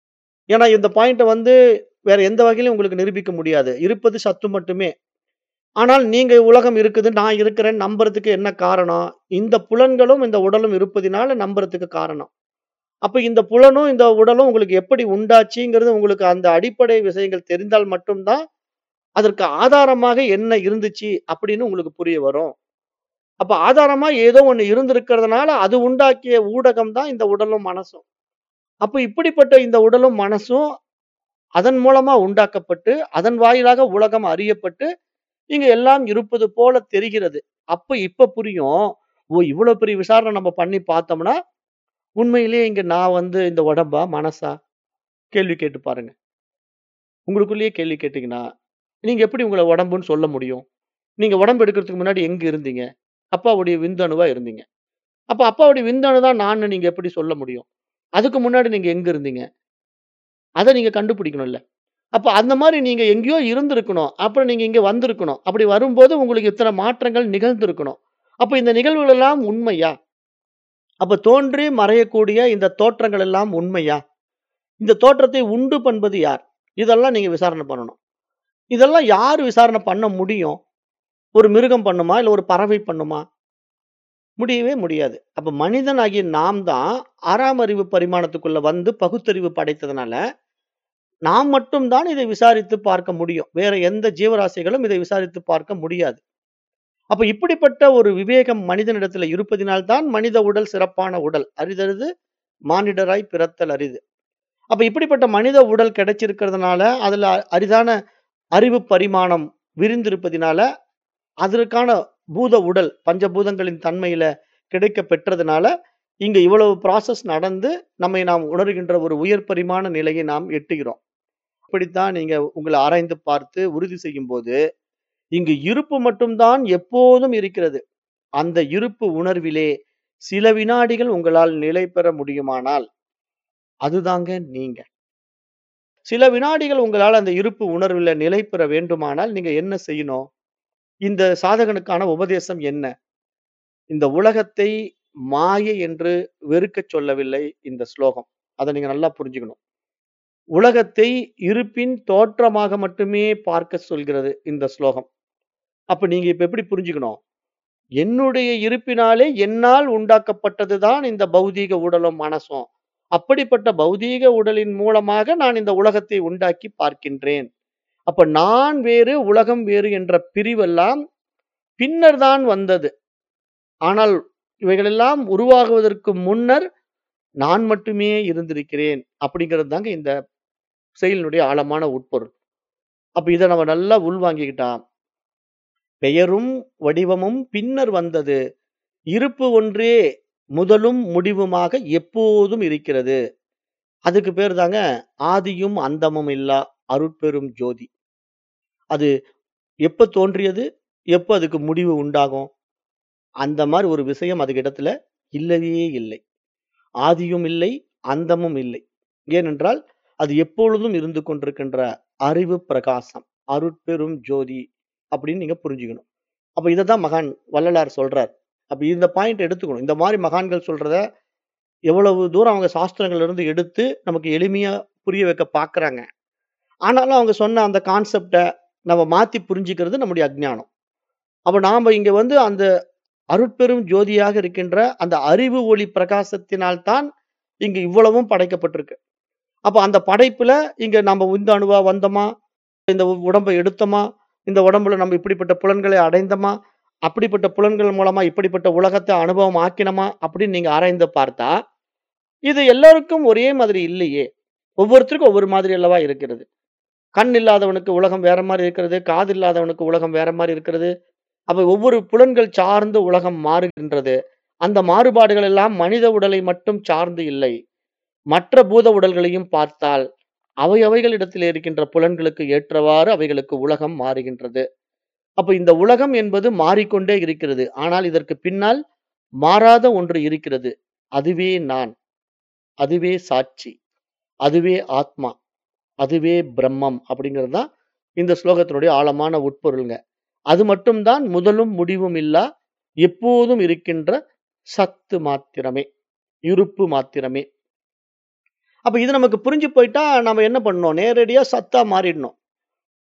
ஏன்னா இந்த பாயிண்ட்ட வந்து வேற எந்த வகையிலும் உங்களுக்கு நிரூபிக்க முடியாது. இருப்பது சத்து மட்டுமே. ஆனால் நீங்க உலகம் இருக்குது, நான் இருக்கிறேன்னு நம்புறதுக்கு என்ன காரணம்? இந்த புலன்களும், இந்த உடலும் இருப்பதினால நம்புறதுக்கு காரணம். அப்ப இந்த புலனும், இந்த உடலும் உங்களுக்கு எப்படி உண்டாச்சுங்கிறது உங்களுக்கு அந்த அடிப்படை விஷயங்கள் தெரிந்தால் மட்டும் தான், அதற்கு ஆதாரமாக என்ன இருந்துச்சு அப்படின்னு உங்களுக்கு புரிய வரும். அப்ப ஆதாரமா ஏதோ ஒண்ணு இருந்திருக்கிறதுனால, அது உண்டாக்கிய ஊடகம் தான் இந்த உடலும், மனசும். அப்ப இப்படிப்பட்ட இந்த உடலும், மனசும் அதன் மூலமா உண்டாக்கப்பட்டு, அதன் வாயிலாக உலகம் அறியப்பட்டு, இங்க எல்லாம் இருப்பது போல தெரிகிறது. அப்ப இப்ப புரியும். ஓ! இவ்வளோ பெரிய விசாரணை நம்ம பண்ணி பார்த்தோம்னா, உண்மையிலேயே இங்க நான் வந்து இந்த உடம்பா? மனசா? கேள்வி கேட்டு பாருங்க. உங்களுக்குள்ளேயே கேள்வி கேட்டீங்கன்னா, நீங்க எப்படி உங்கள உடம்புன்னு சொல்ல முடியும்? நீங்க உடம்பு எடுக்கிறதுக்கு முன்னாடி எங்க இருந்தீங்க? அப்பாவுடைய விந்தணுவா இருந்தீங்க. அப்ப அப்பாவுடைய விந்தணு தான் நான்னு நீங்க எப்படி சொல்ல முடியும்? அதுக்கு முன்னாடி நீங்க எங்க இருந்தீங்க? அத நீங்க கண்டுபிடிக்கணும்ல. அப்ப அந்த மாரி நீங்க எங்கேயோ இருந்திருக்கணும். அப்புறம் நீங்க இங்க வந்திருக்கணும். அப்படி வரும்போது உங்களுக்கு இத்தன மாற்றங்கள் நிகழ்ந்திருக்கணும். அப்ப இந்த நிகழ்வுகள் எல்லாம் உண்மையா? அப்ப தோன்றி மறையக்கூடிய இந்த தோற்றங்கள் எல்லாம் உண்மையா? இந்த தோற்றத்தை உண்டு பண்பது யார்? இதெல்லாம் நீங்க விசாரணை பண்ணணும். இதெல்லாம் யார் விசாரணை பண்ண முடியும்? ஒரு மிருகம் பண்ணுமா? இல்ல ஒரு பறவை பண்ணுமா? முடியவே முடியாது. அப்ப மனிதனாகிய நாம் தான் 6ஆம் அறிவு பரிமாணத்துக்குள்ள வந்து பகுத்தறிவு படைத்ததுனால, நாம் மட்டும் தான் இதை விசாரித்து பார்க்க முடியும். வேற எந்த ஜீவராசிகளும் இதை விசாரித்து பார்க்க முடியாது. அப்ப இப்படிப்பட்ட ஒரு விவேகம் மனிதனிடத்தில இருப்பதினால் தான் மனித உடல் சிறப்பான உடல். அரிதரிது மானிடராய் பிறத்தல் அரிது. அப்ப இப்படிப்பட்ட மனித உடல் கிடைச்சிருக்கிறதுனால, அதுல அரிதான அறிவு பரிமாணம் விரிந்திருப்பதினால, அதற்கான பூத உடல் பஞ்சபூதங்களின் தன்மையில கிடைக்கப் பெற்றதுனால, இங்க இவ்வளவு ப்ராசஸ் நடந்து, நம்மை நாம் உணர்கின்ற ஒரு உயர் பரிமாண நிலையை நாம் எட்டுகிறோம். இப்படித்தான் நீங்க உங்கள ஆராய்ந்து பார்த்து உறுதி செய்யும்போது, இங்கு இருப்பு மட்டும் தான் எப்போதும் இருக்கிறது. அந்த இருப்பு உணர்விலே சில வினாடிகள் உங்களால் நிலை பெற முடியுமானால், அதுதாங்க நீங்க. சில வினாடிகள் உங்களால அந்த இருப்பு உணர்வில நிலை பெற வேண்டுமானால், நீங்க என்ன செய்யணும்? இந்த சாதகனுக்கான உபதேசம் என்ன? இந்த உலகத்தை மாயை என்று வெறுக்கச் சொல்லவில்லை இந்த ஸ்லோகம். அத நீங்க நல்லா புரிஞ்சுக்கணும். உலகத்தை இருப்பின் தோற்றமாக மட்டுமே பார்க்கச் சொல்கிறது இந்த ஸ்லோகம். அப்ப நீங்க இப்ப எப்படி புரிஞ்சுக்கணும்? என்னுடைய இருப்பினாலே என்னால் உண்டாக்கப்பட்டது தான் இந்த பௌதீக உடலும், மனசும். அப்படிப்பட்ட பௌதீக உடலின் மூலமாக நான் இந்த உலகத்தை உண்டாக்கி பார்க்கின்றேன். அப்ப நான் வேறு, உலகம் வேறு என்ற பிரிவெல்லாம் பின்னர் தான் வந்தது. ஆனால் இவைகளெல்லாம் உருவாகுவதற்கு முன்னர் நான் மட்டுமே இருந்திருக்கிறேன். அப்படிங்கிறது தாங்க இந்த செயலினுடைய ஆழமான உட்பொருள். அப்ப இத நம்ம நல்லா உள்வாங்கிக்கிட்டா, பெயரும் வடிவமும் பின்னர் வந்தது. இருப்பு ஒன்றே முதலும் முடிவுமாக எப்போதும் இருக்கிறது. அதுக்கு பேர் தாங்க ஆதியும் அந்தமும் இல்லா அருட்பெரும் ஜோதி. அது எப்ப தோன்றியது? எப்ப அதுக்கு முடிவு உண்டாகும்? அந்த மாரி ஒரு விஷயம் அதுக்கிடத்துல இல்லவே இல்லை. ஆதியும் இல்லை, அந்தமும் இல்லை. ஏனென்றால், அது எப்பொழுதும் இருந்து கொண்டிருக்கின்ற அறிவு பிரகாசம். அருட்பெரும் ஜோதி அப்படின்னு நீங்க புரிஞ்சுக்கணும். அப்ப இததான் மகான் வள்ளலார் சொல்றார். அப்ப இந்த பாயிண்ட் எடுத்துக்கணும். இந்த மாரி மகான்கள் சொல்றத எவ்வளவு தூரம் அவங்க சாஸ்திரங்கள்ல இருந்து எடுத்து நமக்கு எளிமையா புரிய வைக்க பார்க்குறாங்க. ஆனாலும் அவங்க சொன்ன அந்த கான்செப்ட்ட நம்ம மாத்தி புரிஞ்சுக்கிறது நம்முடைய அஞ்ஞானம். அப்ப நாம இங்க வந்து அந்த அருட்பெரும் ஜோதியாக இருக்கின்ற அந்த அறிவு ஒளி பிரகாசத்தினால் தான் இங்க இவ்வளவும் படைக்கப்பட்டிருக்கு. அப்ப அந்த படைப்புல இங்க நம்ம விந்தணுவா வந்தோமா? இந்த உடம்ப எடுத்தோமா? இந்த உடம்புல நம்ம இப்படிப்பட்ட புலன்களை அடைந்தோமா? அப்படிப்பட்ட புலன்கள் மூலமா இப்படிப்பட்ட உலகத்த அனுபவம் ஆக்கினோமா? அப்படின்னு நீங்க ஆராய்ந்து பார்த்தா, இது எல்லோருக்கும் ஒரே மாதிரி இல்லையே! ஒவ்வொருத்தருக்கும் ஒவ்வொரு மாதிரி அல்லவா இருக்கிறது. கண் இல்லாதவனுக்கு உலகம் வேற மாரி இருக்கிறது. காது இல்லாதவனுக்கு உலகம் வேற மாரி இருக்கிறது. அப்ப ஒவ்வொரு புலன்கள் சார்ந்து உலகம் மாறுகின்றது. அந்த மாறுபாடுகள் எல்லாம் மனித உடலை மட்டும் சார்ந்து இல்லை. மற்ற பூத உடல்களையும் பார்த்தால், அவை அவைகளிடத்திலே இருக்கின்ற புலன்களுக்கு ஏற்றவாறு அவைகளுக்கு உலகம் மாறுகின்றது. அப்ப இந்த உலகம் என்பது மாறிக்கொண்டே இருக்கிறது. ஆனால் இதற்கு பின்னால் மாறாத ஒன்று இருக்கிறது. அதுவே நான். அதுவே சாட்சி. அதுவே ஆத்மா. அதுவே பிரம்மம் அப்படிங்கிறது தான் இந்த ஸ்லோகத்தினுடைய ஆழமான உட்பொருள்ங்க. அது மட்டும் தான் முதலும் முடிவும் இல்லா எப்போதும் இருக்கின்ற சத்து மாத்திரமே. இருப்பு மாத்திரமே. அப்ப இது நமக்கு புரிஞ்சு போயிட்டா, நாம என்ன பண்ணணும்? நேரடியா சத்தா மாறிடணும்.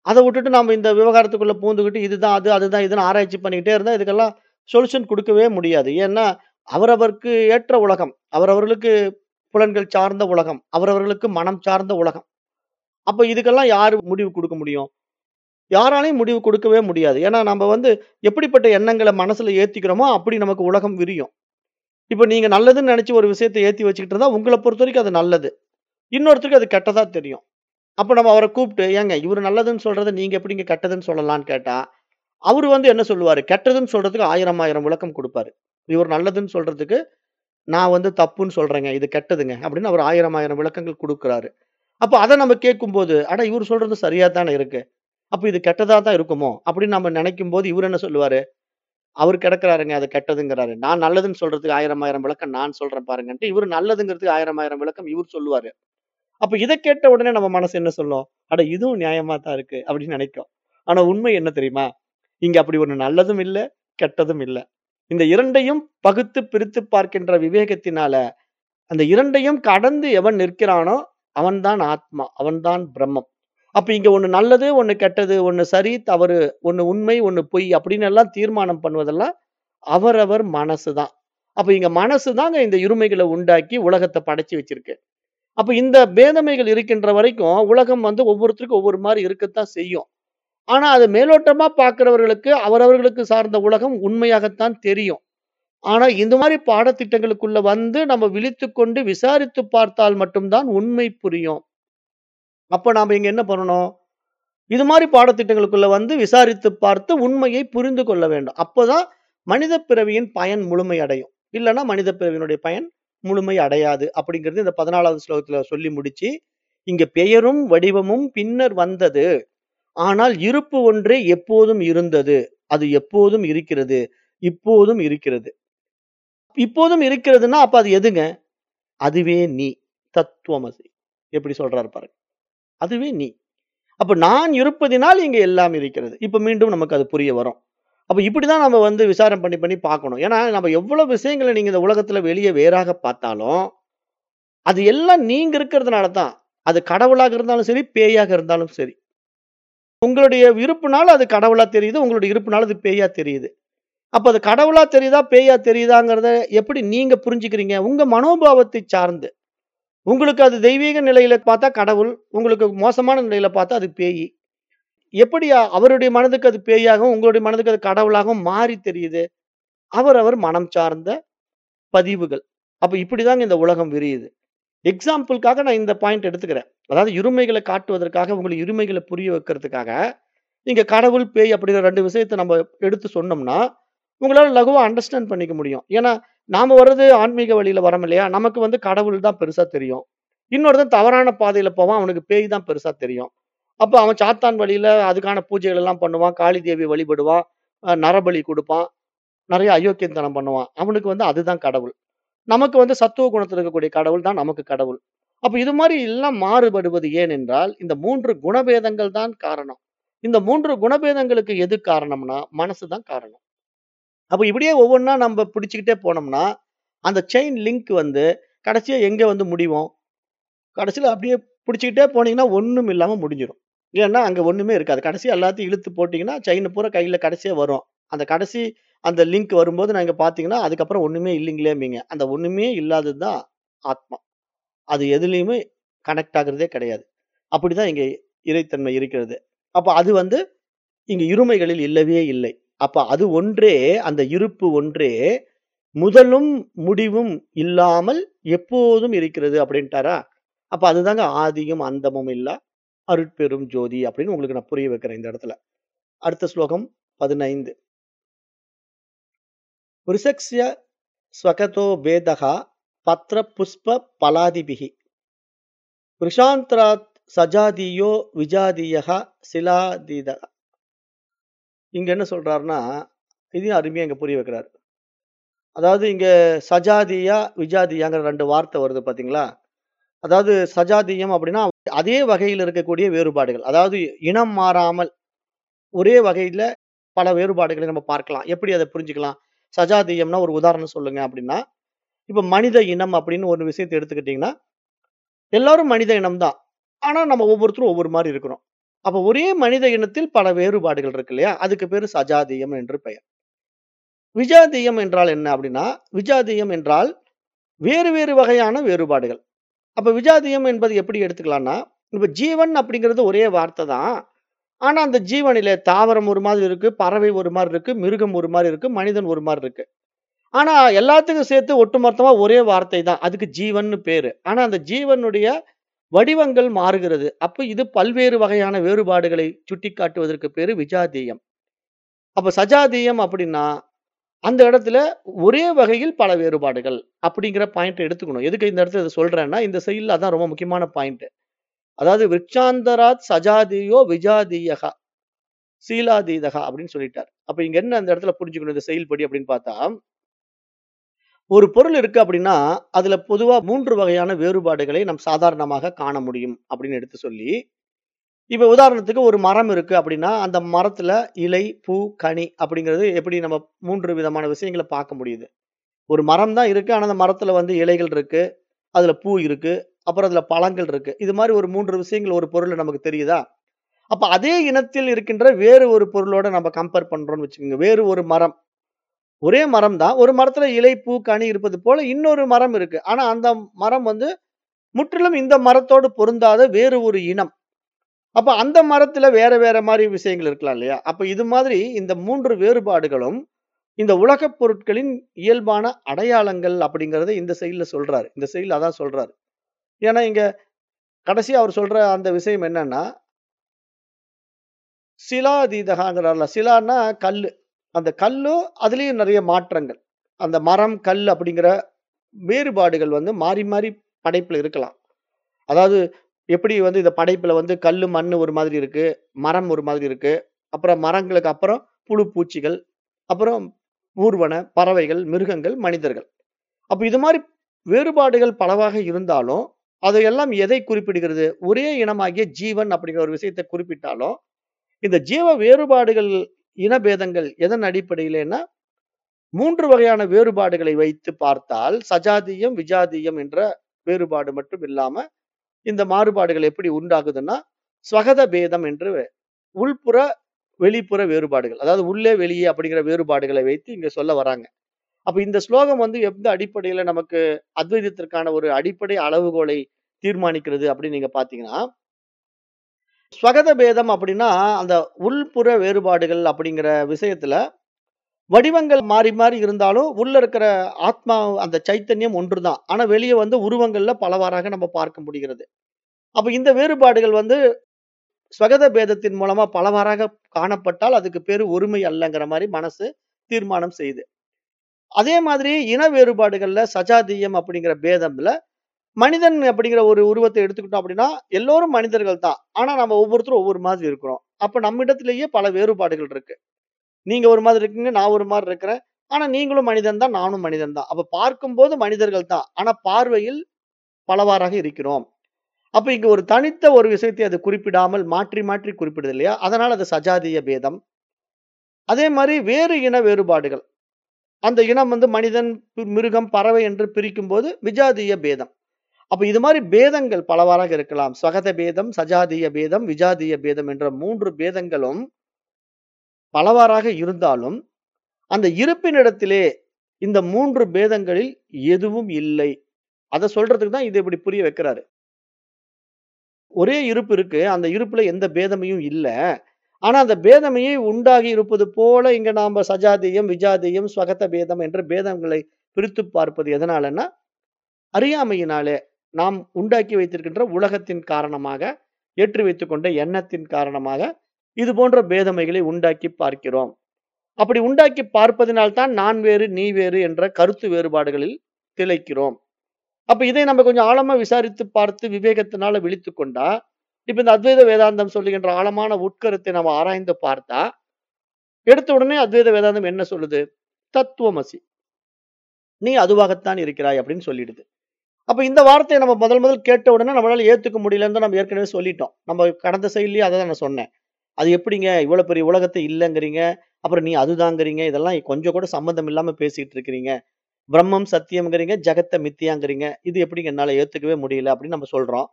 அத விட்டுட்டு நாம இந்த விவகாரத்துக்குள்ள பூந்துக்கிட்டு இதுதான் அது, அதுதான் இதுன்னு ஆராய்ச்சி பண்ணிக்கிட்டே இருந்தா இதுக்கெல்லாம் சொல்யூஷன் குடுக்கவே முடியாது. ஏன்னா, அவரவருக்கு ஏற்ற உலகம். அவரவர்களுக்கு புலன்கள் சார்ந்த உலகம். அவரவர்களுக்கு மனம் சார்ந்த உலகம். அப்ப இதுக்கெல்லாம் யாரு முடிவு குடுக்க முடியும்? யாராலயும் முடிவு கொடுக்கவே முடியாது. ஏன்னா, நம்ப வந்து எப்படிப்பட்ட எண்ணங்கள மனசுல ஏத்திக்கிறோமோ, அப்படி நமக்கு உலகம் விரியும். இப்ப நீங்க நல்லதுன்னு நெனச்சு ஒரு விஷயத்த ஏத்தி வச்சுக்கிட்டு இருந்தா, உங்கள பொறுத்தவரைக்கும் அது நல்லது. இன்னொருத்தருக்கு அது கெட்டதா தெரியும். அப்ப நம்ம அவர கூப்ட்டு, "ஏங்க இவரு நல்லதுன்னு சொல்றத நீங்க எப்படிங்க கெட்டதுன்னு சொல்லலாம்ன்னு?" கேட்டா, அவரு வந்து என்ன சொல்லுவாரு? கெட்டதுன்னு சொல்றதுக்கு 1000 1000 விளக்கம் குடுப்பாரு. இவர் நல்லதுன்னு சொல்றதுக்கு, "நான் வந்து தப்புன்னு சொல்றேங்க. இது கெட்டதுங்க." அப்படின்னு அவர் 1000 1000 விளக்கங்கள் குடுக்குறாரு. அப்ப அத நம்ம கேட்கும்போது, "அட இவரு சொல்றது சரியா தானே இருக்கு. அப்ப இது கெட்டதா தான் இருக்குமோ?" அப்படின்னு நம்ம நெனைக்கும்போது, இவரு என்ன சொல்லுவாரு? அவரு கெடக்குறாருங்க. அது கெட்டதுங்கிறாரு. நான் நல்லதுன்னு சொல்றதுக்கு 1000 1000 விளக்கம் நான் சொல்றேன் பாருங்கன்ட்டு, இவரு நல்லதுங்கிறதுக்கு 1000 1000 விளக்கம் இவரு சொல்லுவாரு. அப்ப இத கேட்ட உடனே நம்ம மனசு என்ன சொல்லும்? "அட இதுவும் நியாயமா தான் இருக்கு." அப்படின்னு நெனைக்கும். ஆனா உண்மை என்ன தெரியுமா? இங்க அப்படி ஒண்ணு நல்லதும் இல்ல, கெட்டதும் இல்ல. இந்த 2யும் பகுத்து பிரித்து பார்க்கின்ற விவேகத்தினால, அந்த 2யும் கடந்து எவன் நிற்கிறானோ, அவன் தான் ஆத்மா. அவன் தான் பிரம்மம். அப்ப இங்க ஒண்ணு நல்லது, ஒண்ணு கெட்டது, ஒண்ணு சரி, தவறு, ஒண்ணு உண்மை, ஒண்ணு பொய் அப்படின்னு எல்லாம் தீர்மானம் பண்ணுவதெல்லாம் அவரவர் மனசு தான். அப்ப இங்க மனசு தாங்க இந்த இருமைகள உண்டாக்கி உலகத்த படைச்சு வச்சிருக்கு. அப்ப இந்த பேதமைகள் இருக்கின்ற வரைக்கும், உலகம் வந்து ஒவ்வொருத்தருக்கும் ஒவ்வொரு மாரி இருக்கத்தான் செய்யும். ஆனா, அத மேலோட்டமா பார்க்கிறவர்களுக்கு, அவரவர்களுக்கு சார்ந்த உலகம் உண்மையாகத்தான் தெரியும். ஆனா, இந்த மாரி பாடத்திட்டங்களுக்குள்ள வந்து நம்ம விழித்துக்கொண்டு விசாரித்து பார்த்தால் மட்டும் தான் உண்மை புரியும். அப்ப நாம இங்க என்ன பண்ணணும்? இது மாரி பாடத்திட்டங்களுக்குள்ள வந்து விசாரித்து பார்த்து உண்மையை புரிந்து கொள்ள வேண்டும். அப்பதான் மனித பிறவியின் பயன் முழுமை அடையும். இல்லன்னா மனித பிறவியினுடைய பயன் முழுமை அடையாது. அப்படிங்கிறது இந்த 14வது ஸ்லோகத்துல சொல்லி முடிச்சு, இங்க பெயரும் வடிவமும் பின்னர் வந்தது. ஆனால் இருப்பு ஒன்றே எப்போதும் இருந்தது. அது எப்போதும் இருக்கிறது. இப்போதும் இருக்கிறது. இப்போதும் இருக்கிறதுன்னா, அப்ப அது எதுங்க? அதுவே நீ. தத்துவமசி. எப்படி சொல்றாரு பாருங்க. அதுவே நீ. அப்ப நான் இருப்பதினால் இங்க எல்லாம் இருக்கிறது. இப்ப மீண்டும் நமக்கு அது புரிய வரும். அப்ப இப்படிதான் நம்ம வந்து விசாரம் பண்ணி பண்ணி பார்க்கணும். ஏன்னா, நம்ம எவ்வளவு விஷயங்கள நீங்க இந்த உலகத்துல வெளிய வேறாக பார்த்தாலும், அது எல்லாம் நீங்க இருக்கிறதுனால தான். அது கடவுளாக இருந்தாலும் சரி, பேயாக இருந்தாலும் சரி. உங்களுடைய இருப்புனால அது கடவுளா தெரியுது. உங்களுடைய இருப்புனால அது பேயா தெரியுது. அப்ப அது கடவுளா தெரியுதா, பேயா தெரியுதாங்கிறத எப்படி நீங்க புரிஞ்சுக்கிறீங்க? உங்க மனோபாவத்தை சார்ந்து. உங்களுக்கு அது தெய்வீக நிலையில பார்த்தா கடவுள். உங்களுக்கு மோசமான நிலையில பார்த்தா அது பேயி. எப்படி அவருடைய மனதுக்கு அது பேயாகவும், உங்களுடைய மனதுக்கு அது கடவுளாகவும் மாறி தெரியுது? அவரவர் மனம் சார்ந்த பதிவுகள். அப்ப இப்படிதாங்க இந்த உலகம் விரியுது. எக்ஸாம்பிள்க்காக நான் இந்த பாயிண்ட் எடுத்துக்கிறேன். அதாவது இருமைகள காட்டுவதற்காக, உங்களுக்கு இருமைகள புரிய வைக்கிறதுக்காக, நீங்க கடவுள், பேய் அப்படிங்கிற 2 விஷயத்த நம்ம எடுத்து சொன்னோம்னா, உங்களால லகுவா அண்டர்ஸ்டாண்ட் பண்ணிக்க முடியும். ஏன்னா, நாம வர்றது ஆன்மீக வழியில வரோம் இல்லையா? நமக்கு வந்து கடவுள் தான் பெருசா தெரியும். இன்னொருத்தன் தவறான பாதையில போவான். அவனுக்கு பேய் தான் பெருசா தெரியும். அப்ப அவன் சாத்தான் வழியில அதுக்கான பூஜைகள் எல்லாம் பண்ணுவான். காளி தேவிய வழிபடுவான். அ நரபலி குடுப்பான். நெறைய அயோக்கியத்தனம் பண்ணுவான். அவனுக்கு வந்து அதுதான் கடவுள். நமக்கு வந்து சத்துவ குணத்துல இருக்கக்கூடிய கடவுள் தான் நமக்கு கடவுள். அப்ப இது மாரி எல்லாம் மாறுபடுவது ஏன் என்றால், இந்த 3 குணபேதங்கள் தான் காரணம். இந்த 3 குணபேதங்களுக்கு எது காரணம்னா, மனசு தான் காரணம். அப்ப இப்படியே ஒவ்வொன்னா நம்ப பிடிச்சுக்கிட்டே போனோம்னா, அந்த செயின் லிங்க் வந்து கடைசியா எங்க வந்து முடிவும்? கடைசியில அப்படியே பிடிச்சுக்கிட்டே போனீங்கன்னா, ஒண்ணும் இல்லாம முடிஞ்சிரும். ஏன்னா, அங்க ஒண்ணுமே இருக்காது. கடைசியா எல்லாத்தையும் இழுத்து போட்டீங்கன்னா, செயின் பூரா கையில கடைசியா வரும். அந்த கடைசி அந்த லிங்க் வரும்போது நீங்க பார்த்தீங்கன்னா, அதுக்கப்புறம் ஒண்ணுமே இல்லைங்களேம்பீங்க. அந்த ஒண்ணுமே இல்லாதது தான் ஆத்மா. அது எதுலயுமே கனெக்ட் ஆகுறதே கிடையாது. அப்படிதான் இங்க இறைத்தன்மை இருக்கிறது. அப்ப அது வந்து இங்க இருமைகளில் இல்லவே இல்லை. அப்ப அது ஒன்றே, அந்த இருப்பு ஒன்றே முதலும், முடிவும் இல்லாமல் எப்போதும் இருக்கிறது அப்படின்ட்டாரா? அப்ப அதுதாங்க ஆதியும், அந்தமும் இல்லா அருட்பெரும் ஜோதி அப்படின்னு உங்களுக்கு நான் புரிய வைக்கிறேன் இந்த இடத்துல. அடுத்த ஸ்லோகம் 15. விருசக்ஸ்ய ஸ்வகதோ பேதः பத்ர புஷ்ப பலாதிபிः விருஷாந்தராத் சஜாதீயோ விஜாதீயः சிலாதீதः. இங்க என்ன சொல்றாருன்னா, இதையும் அருமையா இங்க புரிய வைக்கிறாரு. அதாவது இங்க சஜாதியா, விஜாதியாங்கிற 2 வார்த்தை வருது பார்த்தீங்களா? அதாவது சஜாதியம் அப்படின்னா, அதே வகையில இருக்கக்கூடிய வேறுபாடுகள். அதாவது இனம் மாறாமல் ஒரே வகையில பல வேறுபாடுகளை நம்ம பார்க்கலாம். எப்படி அத புரிஞ்சுக்கலாம்? சஜாதியம்னா ஒரு உதாரணம் சொல்லுங்க அப்படின்னா, இப்ப மனித இனம் அப்படின்னு ஒரு விஷயத்த எடுத்துக்கிட்டீங்கன்னா, எல்லாரும் மனித இனம் தான். ஆனா நம்ம ஒவ்வொருத்தரும் ஒவ்வொரு மாரி இருக்கிறோம். அப்ப ஒரே மனித இனத்தில் பல வேறுபாடுகள் இருக்கு இல்லையா? அதுக்கு பேரு சஜாதியம் என்று பெயர். விஜாதியம் என்றால் என்ன அப்படின்னா, விஜாதியம் என்றால் வேறு வேறு வகையான வேறுபாடுகள். அப்ப விஜாதியம் என்பது எப்படி எடுத்துக்கலாம்னா, இப்ப ஜீவன் அப்படிங்கிறது ஒரே வார்த்தை தான். ஆனா அந்த ஜீவனிலே தாவரம் ஒரு மாதிரி இருக்கு, பறவை ஒரு மாரி இருக்கு, மிருகம் ஒரு மாரி இருக்கு, மனிதன் ஒரு மாரி இருக்கு. ஆனா எல்லாத்துக்கும் சேர்த்து ஒட்டுமொத்தமா ஒரே வார்த்தை தான். அதுக்கு ஜீவன்னு பேரு. ஆனா அந்த ஜீவனுடைய வடிவங்கள் மாறுகிறது. அப்ப இது பல்வேறு வகையான வேறுபாடுகளை சுட்டிக்காட்டுவதற்கு பேரு விஜாதீயம். அப்ப சஜாதீயம் அப்படின்னா, அந்த இடத்துல ஒரே வகையில் பல வேறுபாடுகள் அப்படிங்கிற பாயிண்ட்ட எடுத்துக்கணும். எதுக்கு இந்த இடத்துல இத சொல்றேன்னா, இந்த செய்யுள்ல அதான் ரொம்ப முக்கியமான பாயிண்ட். அதாவது விருட்சாந்தராத் சஜாதியோ விஜாதீயக சீலாதீதக அப்படின்னு சொல்லிட்டார். அப்ப இங்க என்ன அந்த இடத்துல புரிஞ்சுக்கணும் இந்த செயல்படி அப்படின்னு பார்த்தா, ஒரு பொருள் இருக்கு அப்படின்னா, அதுல பொதுவா 3 வகையான வேறுபாடுகளை நாம் சாதாரணமாக காண முடியும் அப்படின்னு எடுத்து சொல்லி, இப்ப உதாரணத்துக்கு ஒரு மரம் இருக்கு அப்படின்னா, அந்த மரத்துல இலை, பூ, கனி அப்படிங்கிறது எப்படி நம்ம 3 விதமான விஷயங்கள பார்க்க முடியுது. ஒரு மரம் தான் இருக்கு. ஆனா அந்த மரத்துல வந்து இலைகள் இருக்கு. அதுல பூ இருக்கு. அப்புறம் அதுல பழங்கள் இருக்கு. இது மாரி ஒரு 3 விஷயங்கள் ஒரு பொருள்ல நமக்கு தெரியுதா? அப்ப அதே இனத்தில் இருக்கின்ற வேறு ஒரு பொருளோட நம்ம கம்பேர் பண்றோம்னு வச்சுக்கோங்க. வேறு ஒரு மரம். ஒரே மரம் தான். ஒரு மரத்துல இலை, பூ, கனி இருப்பது போல இன்னொரு மரம் இருக்கு. ஆனா அந்த மரம் வந்து முற்றிலும் இந்த மரத்தோடு பொருந்தாத வேறு ஒரு இனம். அப்ப அந்த மரத்துல வேற வேற மாரி விஷயங்கள் இருக்கலாம் இல்லையா? அப்ப இது மாதிரி இந்த 3 வேறுபாடுகளும் இந்த உலகப் பொருட்களின் இயல்பான அடையாளங்கள் அப்படிங்கிறத இந்த செய்யுள்ல சொல்றாரு. இந்த செய்யுள்ல அதான் சொல்றாரு. ஏன்னா இங்க கடைசியா அவர் சொல்ற அந்த விஷயம் என்னன்னா சிலாதீதகாங்கிறார்ல. சிலான்னா கல்லு. அந்த கல்லும் அதுலயும் நெறைய மாற்றங்கள். அந்த மரம், கல் அப்படிங்கிற வேறுபாடுகள் வந்து மாறி மாறி படைப்புல இருக்கலாம். அதாவது எப்படி வந்து இந்த படைப்புல வந்து கல்லு, மண்ணு ஒரு மாதிரி இருக்கு. மரம் ஒரு மாதிரி இருக்கு. அப்புறம் மரங்களுக்கு அப்புறம் புழு, பூச்சிகள். அப்புறம் ஊர்வன, பறவைகள், மிருகங்கள், மனிதர்கள். அப்ப இது மாரி வேறுபாடுகள் பலவாக இருந்தாலும், அதையெல்லாம் எதை குறிப்பிடுகிறது? ஒரே இனமாகிய ஜீவன் அப்படிங்கிற ஒரு விஷயத்த குறிப்பிட்டாலும், இந்த ஜீவ வேறுபாடுகள், இனபேதங்கள் எதன் அடிப்படையிலேன்னா, 3 வகையான வேறுபாடுகளை வைத்து பார்த்தால், சஜாதியம், விஜாதியம் என்ற வேறுபாடு மட்டும் இல்லாம, இந்த மாறுபாடுகள் எப்படி உண்டாகுதுன்னா, ஸ்வகத பேதம் என்று உள்புற, வெளிப்புற வேறுபாடுகள். அதாவது உள்ளே, வெளியே அப்படிங்கிற வேறுபாடுகளை வைத்து இங்க சொல்ல வராங்க. அப்ப இந்த ஸ்லோகம் வந்து எந்த அடிப்படையில நமக்கு அத்வைதத்திற்கான ஒரு அடிப்படை அளவுகோலை தீர்மானிக்கிறது அப்படின்னு நீங்க பார்த்தீங்கன்னா ஸ்வகத பேதம் அப்படின்னா, அந்த உள்புற வேறுபாடுகள் அப்படிங்கிற விஷயத்துல, வடிவங்கள் மாறி மாறி இருந்தாலும், உள்ள இருக்கிற ஆத்மா அந்த சைத்தன்யம் ஒன்றுதான். ஆனா வெளிய வந்து உருவங்கள்ல பலவாறாக நம்ம பார்க்க முடிகிறது. அப்ப இந்த வேறுபாடுகள் வந்து ஸ்வகத பேதத்தின் மூலமா பலவாறாக காணப்பட்டால், அதுக்கு பேரு ஒருமை அல்லங்கிற மாரி மனசு தீர்மானம் செய்யுது. அதே மாதிரி இன வேறுபாடுகள்ல சஜாதியம் அப்படிங்கிற பேதம்ல, மனிதன் அப்படிங்கிற ஒரு உருவத்த எடுத்துக்கிட்டோம் அப்படின்னா, எல்லோரும் மனிதர்கள் தான். ஆனா நம்ம ஒவ்வொருத்தரும் ஒவ்வொரு மாதிரி இருக்கிறோம். அப்ப நம்மிடத்திலேயே பல வேறுபாடுகள் இருக்கு. நீங்க ஒரு மாதிரி இருக்கீங்க, நான் ஒரு மாரி இருக்கிறேன். ஆனா நீங்களும் மனிதன் தான், நானும் மனிதன் தான். அப்ப பார்க்கும்போது மனிதர்கள் தான். ஆனா பார்வையில் பலவாறாக இருக்கிறோம். அப்ப இங்க ஒரு தனித்த ஒரு விஷயத்தை அது குறிப்பிடாமல் மாற்றி மாற்றி குறிப்பிடுது இல்லையா? அதனால அது சஜாதிய பேதம். அதே மாரி வேறு இன வேறுபாடுகள். அந்த இனம் வந்து மனிதன், மிருகம், பறவை என்று பிரிக்கும்போது விஜாதிய பேதம். அப்ப இது மாரி பேதங்கள் பலவாறாக இருக்கலாம். ஸ்வகத பேதம், சஜாதிய பேதம், விஜாதிய பேதம் என்ற 3 பேதங்களும் பலவாறாக இருந்தாலும், அந்த இருப்பினிடத்திலே இந்த 3 பேதங்களில் எதுவும் இல்லை. அத சொல்றதுக்கு தான் இத இப்படி புரிய வைக்கிறாரு. ஒரே இருப்பு இருக்கு. அந்த இருப்புல எந்த பேதமையும் இல்ல. ஆனா அந்த பேதமையை உண்டாகி இருப்பது போல இங்க நாம சஜாதியம், விஜாதியம், ஸ்வகத பேதம் என்ற பேதங்களை பிரித்துப் பார்ப்பது எதனாலன்னா, அறியாமையினாலே நாம் உண்டாக்கி வைத்திருக்கின்ற உலகத்தின் காரணமாக, ஏற்றி வைத்துக்கொண்ட எண்ணத்தின் காரணமாக, இது போன்ற பேதமைகளை உண்டாக்கி பார்க்கிறோம். அப்படி உண்டாக்கி பார்ப்பதினால் தான் நான் வேறு, நீ வேறு என்ற கருத்து வேறுபாடுகளில் திளைக்கிறோம். அப்ப இதை நம்ம கொஞ்சம் ஆழமா விசாரித்து பார்த்து விவேகத்தினால விழித்துக் கொண்டா, இப்ப இந்த அத்வைத வேதாந்தம் சொல்லுகின்ற ஆழமான உட்கருத்தை நம்ம ஆராய்ந்து பார்த்தா, எடுத்த உடனே அத்வைத வேதாந்தம் என்ன சொல்லுது? தத்துவமசி. நீ அதுவாகத்தான் இருக்கிறாய் அப்படின்னு சொல்லிடுது. அப்ப இந்த வார்த்தைய நம்ம முதல் முதல் கேட்ட உடனே நம்மளால ஏத்துக்க முடியலன்னு தான் நம்ம ஏற்கனவே சொல்லிட்டோம். நம்ம கடந்த செயல்லயே அத தான் நான் சொன்னேன். அது எப்படிங்க இவ்வளவு பெரிய உலகத்த இல்லங்கிறீங்க. அப்புறம் நீ அதுதாங்கிறீங்க. இதெல்லாம் கொஞ்சம் கூட சம்மந்தம் இல்லாம பேசிட்டு இருக்கிறீங்க. பிரம்மம் சத்தியம்ங்கிறீங்க, ஜகத்த மித்தியாங்கிறீங்க. இது எப்படிங்க என்னால ஏத்துக்கவே முடியல அப்படின்னு நம்ம சொல்றோம்.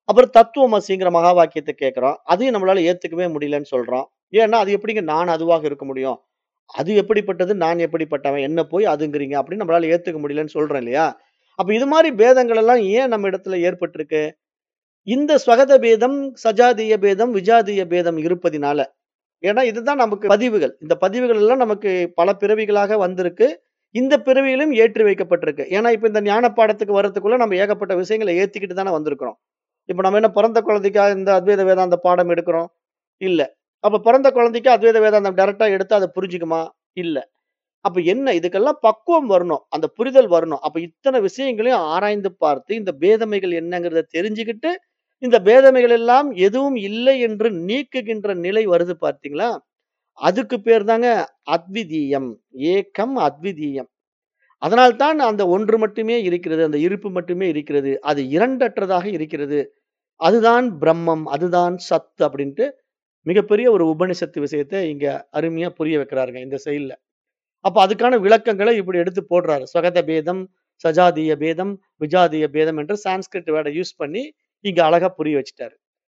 அப்புறம் தத்துவமசிங்கிற மகா வாக்கியத்த கேட்கிறோம். அதையும் நம்மளால ஏத்துக்கவே முடியலன்னு சொல்றோம். ஏன்னா, அது எப்படிங்க நான் அதுவாக இருக்க முடியும்? அது எப்படிப்பட்டது? நான் எப்படிப்பட்டவன்? என்ன போய் அதுங்கிறீங்க அப்படின்னு நம்மளால ஏத்துக்க முடியலன்னு சொல்றோம் இல்லையா? அப்ப இது மாரி பேதங்கள் எல்லாம் ஏன் நம்ம இடத்துல ஏற்பட்டிருக்கு? இந்த ஸ்வகத பேதம், சஜாதீய பேதம், விஜாதீய பேதம் இருப்பதினால. ஏன்னா, இதுதான் நமக்கு பதிவுகள். இந்த பதிவுகள் எல்லாம் நமக்கு பல பிறவிகளாக வந்திருக்கு. இந்த பிறவியிலும் ஏற்றி வைக்கப்பட்டிருக்கு. ஏன்னா, இப்ப இந்த ஞான பாடத்துக்கு வரதுக்குள்ள நம்ம ஏகப்பட்ட விஷயங்கள ஏத்திக்கிட்டு தானே வந்திருக்கிறோம். இப்ப நம்ம என்ன பிறந்த குழந்தைக்கா இந்த அத்வைத வேதாந்த பாடம் எடுக்கிறோம்? இல்ல. அப்ப பிறந்த குழந்தைக்கு அத்வைத வேதாந்தம் டைரக்ட்டா எடுத்தா அது புரிஞ்சுக்குமா? இல்ல. அப்ப என்ன இதுக்கெல்லாம் பக்குவம் வரணும். அந்த புரிதல் வரணும். அப்ப இத்தன விஷயங்களையும் ஆராய்ந்து பார்த்து, இந்த பேதமைகள் என்னங்கிறத தெரிஞ்சுக்கிட்டு, இந்த பேதமைகள் எல்லாம் எதுவும் இல்லை என்று நீக்குகின்ற நிலை வருது பார்த்தீங்களா? அதுக்கு பேர் தாங்க அத்விதீயம். ஏகம் அத்விதீயம். அதனால் தான் அந்த ஒன்று மட்டுமே இருக்கிறது. அந்த இருப்பு மட்டுமே இருக்கிறது. அது இரண்டற்றதாக இருக்கிறது. அதுதான் பிரம்மம். அதுதான் சத் அப்படின்ட்டு மிகப்பெரிய ஒரு உபனிஷத்து விஷயத்த இங்க அருமையா புரிய வைக்கிறாருங்க இந்த செயல்ல. அப்ப அதுக்கான விளக்கங்கள இப்படி எடுத்து போடுறாரு. ஸ்வகத பேதம், சஜாதீய பேதம், விஜாதீய பேதம் என்று சான்ஸ்கிரிட் வேர்ட யூஸ் பண்ணி இங்க அழகா புரிய வச்சுட்டாரு.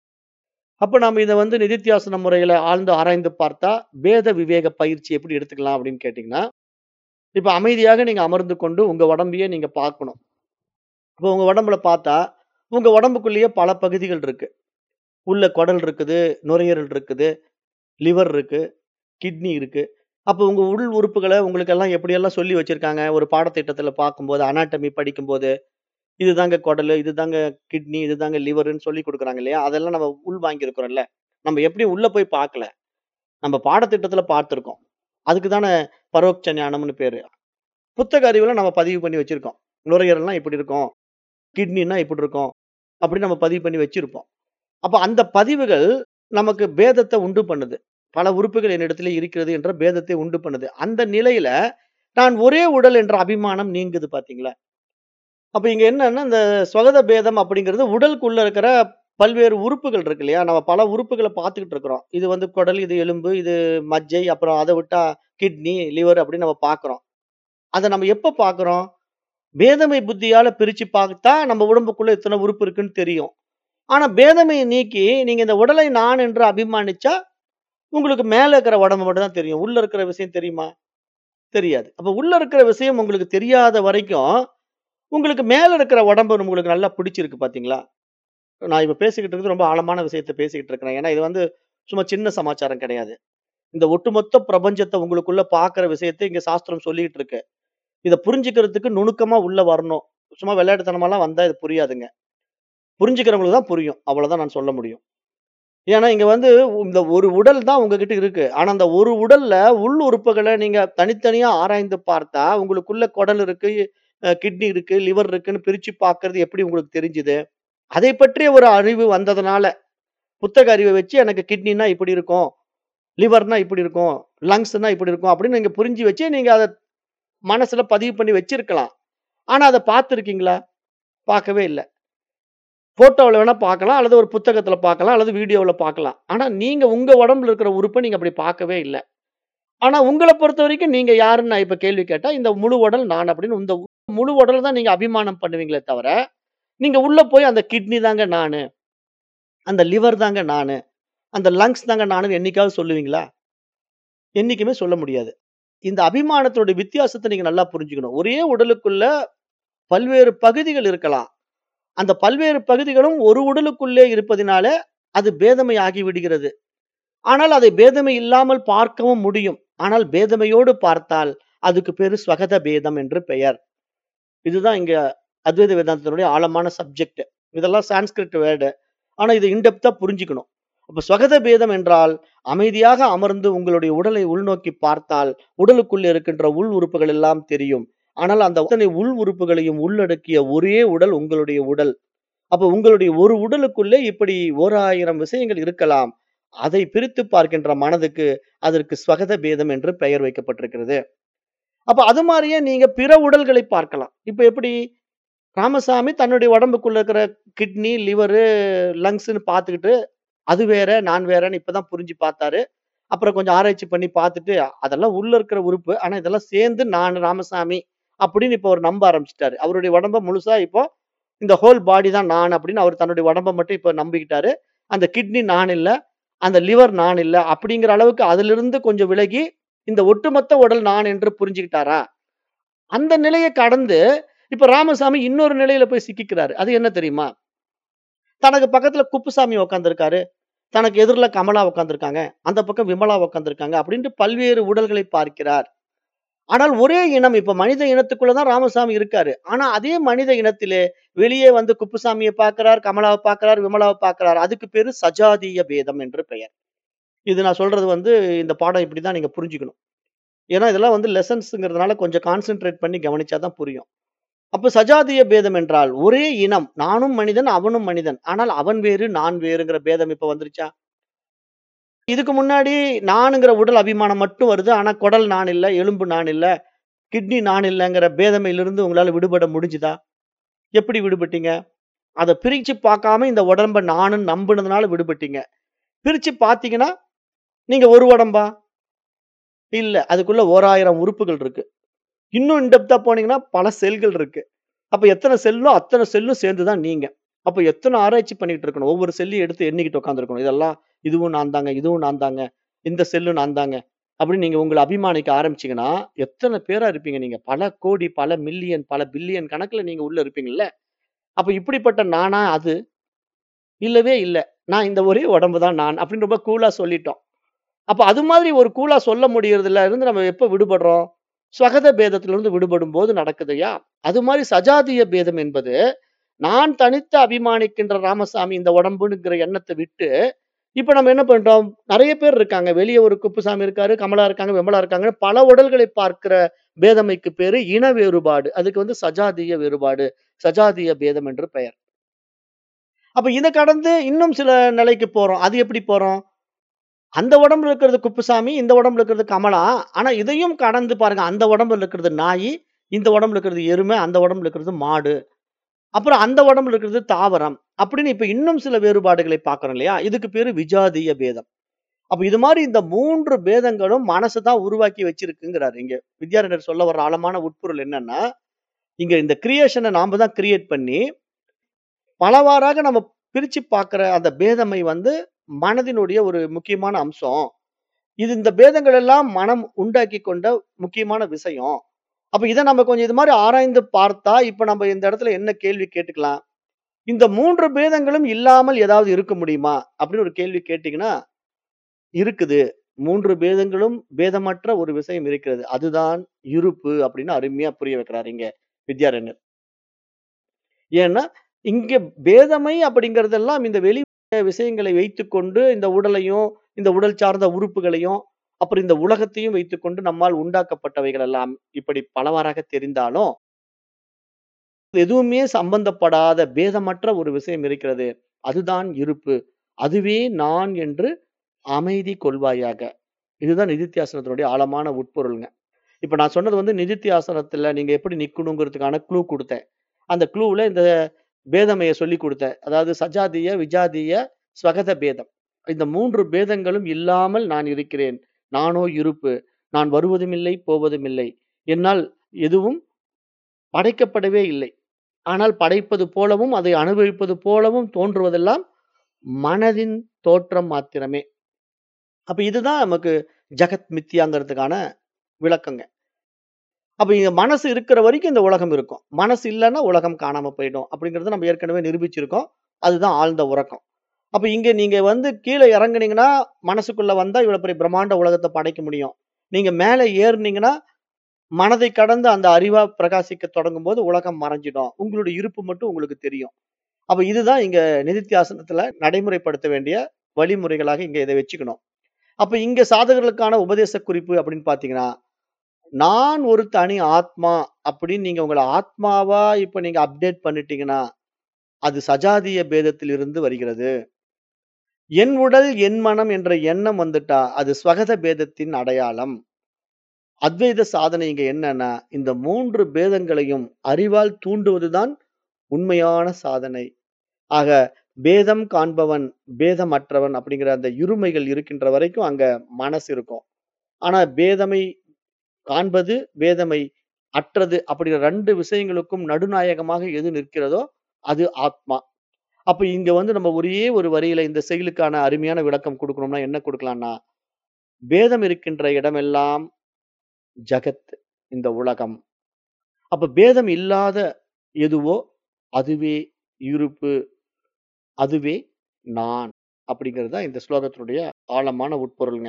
அப்ப நாம இத வந்து நிதித்தியாசன முறையில ஆழ்ந்து ஆராய்ந்து பார்த்தா, பேத விவேக பயிற்சி எப்படி எடுத்துக்கலாம் அப்படின்னு கேட்டீங்கன்னா, இப்ப அமைதியாக நீங்க அமர்ந்து கொண்டு உங்க உடம்பையே நீங்க பார்க்கணும். இப்ப உங்க உடம்புல பார்த்தா, உங்க உடம்புக்குள்ளேயே பல பகுதிகள் இருக்கு. உள்ள குடல் இருக்குது, நுரையீரல் இருக்குது, லிவர் இருக்கு, கிட்னி இருக்கு. அப்ப உங்க உள் உறுப்புகள உங்களுக்கெல்லாம் எப்படியெல்லாம் சொல்லி வச்சிருக்காங்க, ஒரு பாடத்திட்டத்துல பார்க்கும்போது, அனாட்டமி படிக்கும்போது, இதுதாங்க குடலு, இதுதாங்க கிட்னி, இதுதாங்க லிவர்ன்னு சொல்லிக் குடுக்குறாங்க இல்லையா? அதெல்லாம் நம்ம உள் வாங்கியிருக்கிறோம்ல. நம்ம எப்படியும் உள்ள போய் பார்க்கல. நம்ம பாடத்திட்டத்துல பார்த்திருக்கோம். அதுக்கு தானே பரோட்ச ஞானம்னு பேரு. புத்தக அறிவுல நம்ம பதிவு பண்ணி வச்சிருக்கோம். நுரையீரல்னா இப்படி இருக்கும். கிட்னின்னா இப்படி இருக்கும். அப்படின்னு நம்ம பதிவு பண்ணி வச்சிருப்போம். அப்ப அந்த பதிவுகள் நமக்கு பேதத்த உண்டு பண்ணுது. பல உறுப்புகள் என்னிடத்திலே இருக்கிறது என்ற பேதத்தை உண்டு பண்ணுது. அந்த நிலையில நான் ஒரே உடல் என்ற அபிமானம் நீங்குது பார்த்தீங்களா? அப்ப இங்க என்னன்னா, இந்த ஸ்வகத பேதம் அப்படிங்கிறது உடலுக்குள்ள இருக்கிற பல்வேறு உறுப்புகள் இருக்கு இல்லையா? நம்ம பல உறுப்புகள பார்த்துக்கிட்டு இருக்கிறோம். இது வந்து குடல், இது எலும்பு, இது மஜ்ஜை, அப்புறம் அத விட்டா கிட்னி, லிவர் அப்படின்னு நம்ம பார்க்கிறோம். அத நம்ம எப்ப பார்க்கிறோம்? பேதமை புத்தியால பிரிச்சு பார்த்தா நம்ம உடம்புக்குள்ள இத்தன உறுப்பு இருக்குன்னு தெரியும். ஆனா பேதமைய நீக்கி நீங்க இந்த உடலை நான் என்று அபிமானிச்சா, உங்களுக்கு மேல இருக்கிற உடம்பு மட்டும் தான் தெரியும். உள்ள இருக்கிற விஷயம் தெரியுமா? தெரியாது. அப்ப உள்ள இருக்கிற விஷயம் உங்களுக்கு தெரியாத வரைக்கும், உங்களுக்கு மேல இருக்கிற உடம்பு உங்களுக்கு நல்லா பிடிச்சிருக்கு பார்த்தீங்களா? நான் இப்ப பேசிக்கிட்டு இருக்கிறது ரொம்ப ஆழமான விஷயத்த பேசிக்கிட்டு இருக்கிறேன். ஏன்னா இது வந்து சும்மா சின்ன சமாச்சாரம் கிடையாது. இந்த ஒட்டுமொத்த பிரபஞ்சத்த உங்களுக்குள்ள பார்க்கிற விஷயத்த இங்க சாஸ்திரம் சொல்லிட்டு இருக்கு. இத புரிஞ்சுக்கிறதுக்கு நுணுக்கமா உள்ள வரணும். சும்மா விளையாட்டுத்தனமாலாம் வந்தா இது புரியாதுங்க. புரிஞ்சுக்கிறவங்களுக்கு தான் புரியும். அவ்வளவுதான் நான் சொல்ல முடியும். ஏன்னா இங்க வந்து இந்த ஒரு உடல் தான் உங்ககிட்ட இருக்கு. ஆனா அந்த ஒரு உடல்ல உள் உறுப்புகள நீங்க தனித்தனியா ஆராய்ந்து பார்த்தா, உங்களுக்குள்ள குடல் இருக்கு, அ கிட்னி இருக்கு, லிவர் இருக்குன்னு பிரிச்சு பார்க்கிறது எப்படி உங்களுக்கு தெரிஞ்சுது? அதை பற்றிய ஒரு அறிவு வந்ததுனால, புத்தக அறிவ வச்சு எனக்கு கிட்னினா இப்படி இருக்கும். லிவர்னா இப்படி இருக்கும். லங்ஸ்னா இப்படி இருக்கும். அப்படின்னு நீங்க புரிஞ்சு வச்சு நீங்க அத மனசுல பதிவு பண்ணி வச்சிருக்கலாம். ஆனா அத பார்த்திருக்கீங்களா? பார்க்கவே இல்ல. ஃபோட்டோல வேணா பார்க்கலாம், அல்லது ஒரு புத்தகத்துல பார்க்கலாம், அல்லது வீடியோவுல பார்க்கலாம். ஆனா நீங்க உங்க உடம்புல இருக்கிற உறுப்ப நீங்க அப்படி பார்க்கவே இல்ல. ஆனா உங்கள பொறுத்தவரைக்கும் நீங்க யாருன்னு நான் இப்ப கேள்வி கேட்டா, இந்த முழு உடல் நான் அப்படின்னு இந்த முழு உடல் தான் நீங்க அபிமானம் பண்ணுவீங்களே தவிர, நீங்க உள்ள போய் அந்த கிட்னி தாங்க நானு. அந்த லிவர் தாங்க நானு. அந்த லங்ஸ் தாங்க நானுன்னு என்னைக்காவது சொல்லுவீங்களா? என்னைக்குமே சொல்ல முடியாது. இந்த அபிமானத்தினுடைய வித்தியாசத்த நீங்க நல்லா புரிஞ்சுக்கணும். ஒரே உடலுக்குள்ள பல்வேறு பகுதிகள் இருக்கலாம். அந்த பல்வேறு பகுதிகளும் ஒரு உடலுக்குள்ளே இருப்பதினால, அது பேதமை ஆகி விடுகிறது. ஆனால் அதை பேதமை இல்லாமல் பார்க்கவும் முடியும். ஆனால் பேதமையோடு பார்த்தால், அதுக்கு பேரு ஸ்வகத பேதம் என்று பெயர். இதுதான் இங்க அத்வைத வேதாந்தத்தினுடைய ஆழமான சப்ஜெக்ட். இதெல்லாம் சான்ஸ்கிரிட் வேர்டு. ஆனா இத இன் டெப்த்தா புரிஞ்சுக்கணும். அப்ப ஸ்வகத பேதம் என்றால், அமைதியாக அமர்ந்து உங்களுடைய உடலை உள்நோக்கி பார்த்தால், உடலுக்குள்ளே இருக்கின்ற உள் உறுப்புகள் எல்லாம் தெரியும். ஆனால் அந்த அத்தனை உள் உறுப்புகளையும் உள்ளடக்கிய ஒரே உடல் உங்களுடைய உடல். அப்ப உங்களுடைய ஒரு உடலுக்குள்ளே இப்படி ஓராயிரம் விஷயங்கள் இருக்கலாம். அதை பிரித்து பார்க்கின்ற மனதுக்கு, அதற்கு ஸ்வகத பேதம் என்று பெயர் வைக்கப்பட்டிருக்கிறது. அப்ப அது மாரியே நீங்க பிற உடல்களை பார்க்கலாம். இப்ப எப்படி? ராமசாமி தன்னுடைய உடம்புக்குள்ள இருக்கிற கிட்னி, லிவரு, லங்ஸ்ன்னு பார்த்துக்கிட்டு, அது வேற, நான் வேறன்னு இப்ப தான் புரிஞ்சு பார்த்தாரு. அப்புறம் கொஞ்சம் ஆராய்ச்சி பண்ணி பார்த்துட்டு, அதெல்லாம் உள்ள இருக்கிற உறுப்பு. ஆனா இதெல்லாம் சேர்ந்து நான் ராமசாமி அப்படின்னு இப்ப அவரு நம்ப ஆரம்பிச்சுட்டாரு. அவருடைய உடம்ப முழுசா இப்போ இந்த ஹோல் பாடி தான் நான் அப்படின்னு அவர் தன்னுடைய உடம்ப மட்டும் இப்ப நம்பிக்கிட்டாரு. அந்த கிட்னி நான் இல்ல. அந்த லிவர் நான் இல்ல. அப்படிங்கிற அளவுக்கு அதிலிருந்து கொஞ்சம் விலகி, இந்த ஒட்டுமொத்த உடல் நான் என்று புரிஞ்சுக்கிட்டாரா? அந்த நிலைய கடந்து, இப்ப ராமசாமி இன்னொரு நிலையில போய் சிக்கிக்கிறாரு. அது என்ன தெரியுமா? தனக்கு பக்கத்துல குப்புசாமி உட்கார்ந்திருக்காரு. தனக்கு எதிர்ல கமலா உட்கார்ந்திருக்காங்க. அந்த பக்கம் விமலா உட்கார்ந்திருக்காங்க. அப்படின்ட்டு பல்வேறு உடல்களை பார்க்கிறார். ஆனால் ஒரே இனம் இப்ப மனித இனத்துக்குள்ள தான் ராமசாமி இருக்காரு. ஆனா அதே மனித இனத்திலே வெளியே வந்து குப்புசாமிய பார்க்கிறார், கமலாவ பார்க்கிறார், விமலாவ பார்க்கிறார். அதுக்கு பேரு சஜாதீய பேதம் என்று பெயர். இது நான் சொல்றது வந்து இந்த பாடம் இப்படிதான் நீங்க புரிஞ்சுக்கணும். ஏன்னா இதெல்லாம் வந்து லெசன்ஸ்ங்கிறதுனால கொஞ்சம் கான்சன்ட்ரேட் பண்ணி கவனிச்சா தான் புரியும். அப்ப சஜாதீய பேதம் என்றால் ஒரே இனம். நானும் மனிதன், அவனும் மனிதன். ஆனால் அவன் வேறு, நான் வேறுங்கிற பேதம் இப்ப வந்துருச்சா? இதுக்கு முன்னாடி நானுங்கிற உடல் அபிமானம் மட்டும் வருது. ஆனா குடல் நான் இல்ல, எலும்பு நான் இல்ல, கிட்னி நான் இல்லங்கிற பேதமையிலிருந்து உங்களால விடுபட முடிஞ்சுதா? எப்படி விடுபட்டீங்க? அத பிரிச்சு பார்க்காம இந்த உடம்ப நானுன்னு நம்புனதுனால விடுபட்டீங்க. பிரிச்சு பார்த்தீங்கன்னா, நீங்க ஒரு உடம்பா? இல்ல. அதுக்குள்ள ஓராயிரம் உறுப்புகள் இருக்கு. இன்னும் இன் டெப்த்தா போனீங்கன்னா பல செல்கள் இருக்கு. அப்ப எத்தன செல்லோ அத்தன செல்லும் சேர்ந்து தான் நீங்க. அப்ப எத்தன ஆராய்ச்சி பண்ணிட்டு இருக்கணும். ஒவ்வொரு செல்லையும் எடுத்து எண்ணிக்கிட்டு உட்கார்ந்திருக்கணும். இதெல்லாம் இதுவும் நான் தாங்க, இதுவும் நான் தாங்க, இந்த செல்லும் நான் தாங்க. அப்படின்னு நீங்க உங்கள அபிமானிக்க ஆரம்பிச்சீங்கன்னா, எத்தன பேரா இருப்பீங்க நீங்க. பல கோடி, பல மில்லியன், பல பில்லியன் கணக்குல நீங்க உள்ள இருப்பீங்கல்ல. அப்ப இப்படிப்பட்ட நானா அது? இல்லவே இல்ல. நான் இந்த ஒரே உடம்பு தான் நான் அப்படின்னு ரொம்ப கூலா சொல்லிட்டோம். அப்ப அது மாதிரி ஒரு கூலா சொல்ல முடியறதுல இருந்து நம்ம எப்ப விடுபடுறோம்? ஸ்வகத பேதத்திலிருந்து விடுபடும்போது நடக்குதுயா. அது மாரி சஜாதீய பேதம் என்பது, நான் தனித்து அபிமானிக்கின்ற ராமசாமி இந்த உடம்புங்கிற எண்ணத்த விட்டு, இப்ப நம்ம என்ன பண்ணிட்டோம்? நெறைய பேர் இருக்காங்க. வெளிய ஒரு குப்புசாமி இருக்காரு, கமலா இருக்காங்க, விமலா இருக்காங்க. பல உடல்களை பார்க்கிற பேதமைக்கு பேரு இன வேறுபாடு. அதுக்கு வந்து சஜாதீய வேறுபாடு, சஜாதீய பேதம் என்று பெயர். அப்ப இத கடந்து இன்னும் சில நிலைக்கு போறோம். அது எப்படி போறோம்? அந்த உடம்புல இருக்கிறது குப்புசாமி, இந்த உடம்புல இருக்கிறது கமலா. ஆனா இதையும் கடந்து பாருங்க. அந்த உடம்புல இருக்கிறது நாயி, இந்த உடம்புல இருக்கிறது எருமை, அந்த உடம்புல இருக்கிறது மாடு. அப்புறம் அந்த உடம்புல இருக்கிறது தாவரம். அப்படின்னு இப்ப இன்னும் சில வேறுபாடுகளை பார்க்கிறோம் இல்லையா? இதுக்கு பேரு விஜாதீய பேதம். அப்ப இது மாரி இந்த 3 பேதங்களும் மனசு தான் உருவாக்கி வச்சிருக்குங்கிறாரு இங்க. வித்யாரண்யர் சொல்ல வர்ற ஆழமான உட்பொருள் என்னன்னா, இங்க இந்த கிரியேஷன நாம தான் கிரியேட் பண்ணி, பலவாறாக நம்ம பிரிச்சு பார்க்கிற அந்த பேதமை வந்து மனதினுடைய ஒரு முக்கியமான அம்சம். இது இந்த பேதங்கள் எல்லாம் மனம் உண்டாக்கி கொண்ட முக்கியமான விஷயம். அப்ப இத நம்ம கொஞ்சம் இது மாரி ஆராய்ந்து பார்த்தா, இப்ப நம்ம இந்த இடத்துல என்ன கேள்வி கேட்டுக்கலாம்? இந்த 3 பேதங்களும் இல்லாமல் ஏதாவது இருக்க முடியுமா? அப்படின்னு ஒரு கேள்வி கேட்டீங்கன்னா, இருக்குது. 3 பேதங்களும் பேதமற்ற ஒரு விஷயம் இருக்கிறது. அதுதான் இருப்பு அப்படின்னு அருமையா புரிய வைக்கிறாரு இங்க வித்யாரண்யர். ஏன்னா, இங்க பேதமை அப்படிங்கிறதெல்லாம் இந்த வெளி விஷயங்களை வைத்துக்கொண்டு இந்த உடலையும், இந்த உடல் சார்ந்த உறுப்புகளையும், அப்புறம் இந்த உலகத்தையும் வைத்துக்கொண்டு நம்மால் உண்டாக்கப்பட்டவைகள் எல்லாம் இப்படி பலவாறாக தெரிந்தாலும் எதுவுமே சம்பந்தப்படாத பேதமற்ற ஒரு விஷயம் இருக்கிறது. அதுதான் இருப்பு. அதுவே நான் என்று அமைதி கொள்வாயாக. இதுதான் நிதித்தியாசனத்தினுடைய ஆழமான உட்பொருள்ங்க. இப்ப நான் சொன்னது வந்து நிதித்தியாசனத்துல நீங்க எப்படி நிக்கணுங்கிறதுக்கான க்ளூ குடுத்தேன். அந்த க்ளூல இந்த பேதமைய சொல்லிக் குடுத்தேன். அதாவது சஜாதீய, விஜாதீய, ஸ்வகத பேதம். இந்த 3 பேதங்களும் இல்லாமல் நான் இருக்கிறேன். நானோ இருப்பு. நான் வருவதுமில்லை, போவதுமில்லை. என்னால் எதுவும் படைக்கப்படவே இல்லை. ஆனால் படைப்பது போலவும், அதை அனுபவிப்பது போலவும் தோன்றுவதெல்லாம் மனதின் தோற்றம் மாத்திரமே. அப்ப இதுதான் நமக்கு ஜகத் மித்யாங்கிறதுக்கான விளக்கங்க. அப்ப இங்க மனசு இருக்கிற வரைக்கும் இந்த உலகம் இருக்கும். மனசு இல்லன்னா உலகம் காணாம போயிடும். அப்படிங்கிறத நம்ம ஏற்கனவே நிரூபிச்சிருக்கோம். அதுதான் ஆழ்ந்த உறக்கம். அப்ப இங்க நீங்க வந்து கீழ இறங்குனீங்கன்னா, மனசுக்குள்ள வந்தா இவ்வளவு பெரிய பிரம்மாண்ட உலகத்த படைக்க முடியும். நீங்க மேல ஏறுனீங்கன்னா, மனதை கடந்து அந்த அறிவா பிரகாசிக்க தொடங்கும்போது உலகம் மறைஞ்சிடும். உங்களுடைய இருப்பு மட்டும் உங்களுக்கு தெரியும். அப்ப இதுதான் இங்க நிதித்தியாசனத்துல நடைமுறைப்படுத்த வேண்டிய வழிமுறைகளாக இங்க இத வச்சுக்கணும். அப்ப இங்க சாதகர்களுக்கான உபதேச குறிப்பு அப்படின்னு பார்த்தீங்கன்னா, நான் ஒரு தனி ஆத்மா அப்படின்னு நீங்க உங்கள ஆத்மாவா இப்ப நீங்க அப்டேட் பண்ணிட்டீங்கன்னா, அது சஜாதீய பேதத்திலிருந்து வருகிறது. என் உடல், என் மனம் என்ற எண்ணம் வந்துட்டா, அது ஸ்வகத பேதத்தின் அடையாளம். அத்வைத சாதனை இங்க என்னன்னா, இந்த 3 பேதங்களையும் அறிவால் தூண்டுவதுதான் உண்மையான சாதனை. ஆக பேதம் காண்பவன், பேதமற்றவன் அப்படிங்கிற அந்த இருமைகள் இருக்கின்ற வரைக்கும் அங்க மனசு இருக்கும். ஆனா பேதமை காண்பது, பேதமை அற்றது அப்படிங்கிற 2 விஷயங்களுக்கும் நடுநாயகமாக எது நிற்கிறதோ, அது ஆத்மா. அப்ப இங்க வந்து நம்ம ஒரே ஒரு வரியில இந்த செயலுக்கான அருமையான விளக்கம் குடுக்கணும்னா என்ன குடுக்கலாம்னா, பேதம் இருக்கின்ற இடமெல்லாம் ஜகத் இந்த உலகம். அப்ப பேதம் இல்லாத எதுவோ அதுவே இருப்பு. அதுவே நான். அப்படிங்கிறது தான் இந்த ஸ்லோகத்தினுடைய ஆழமான உட்பொருள்ங்க.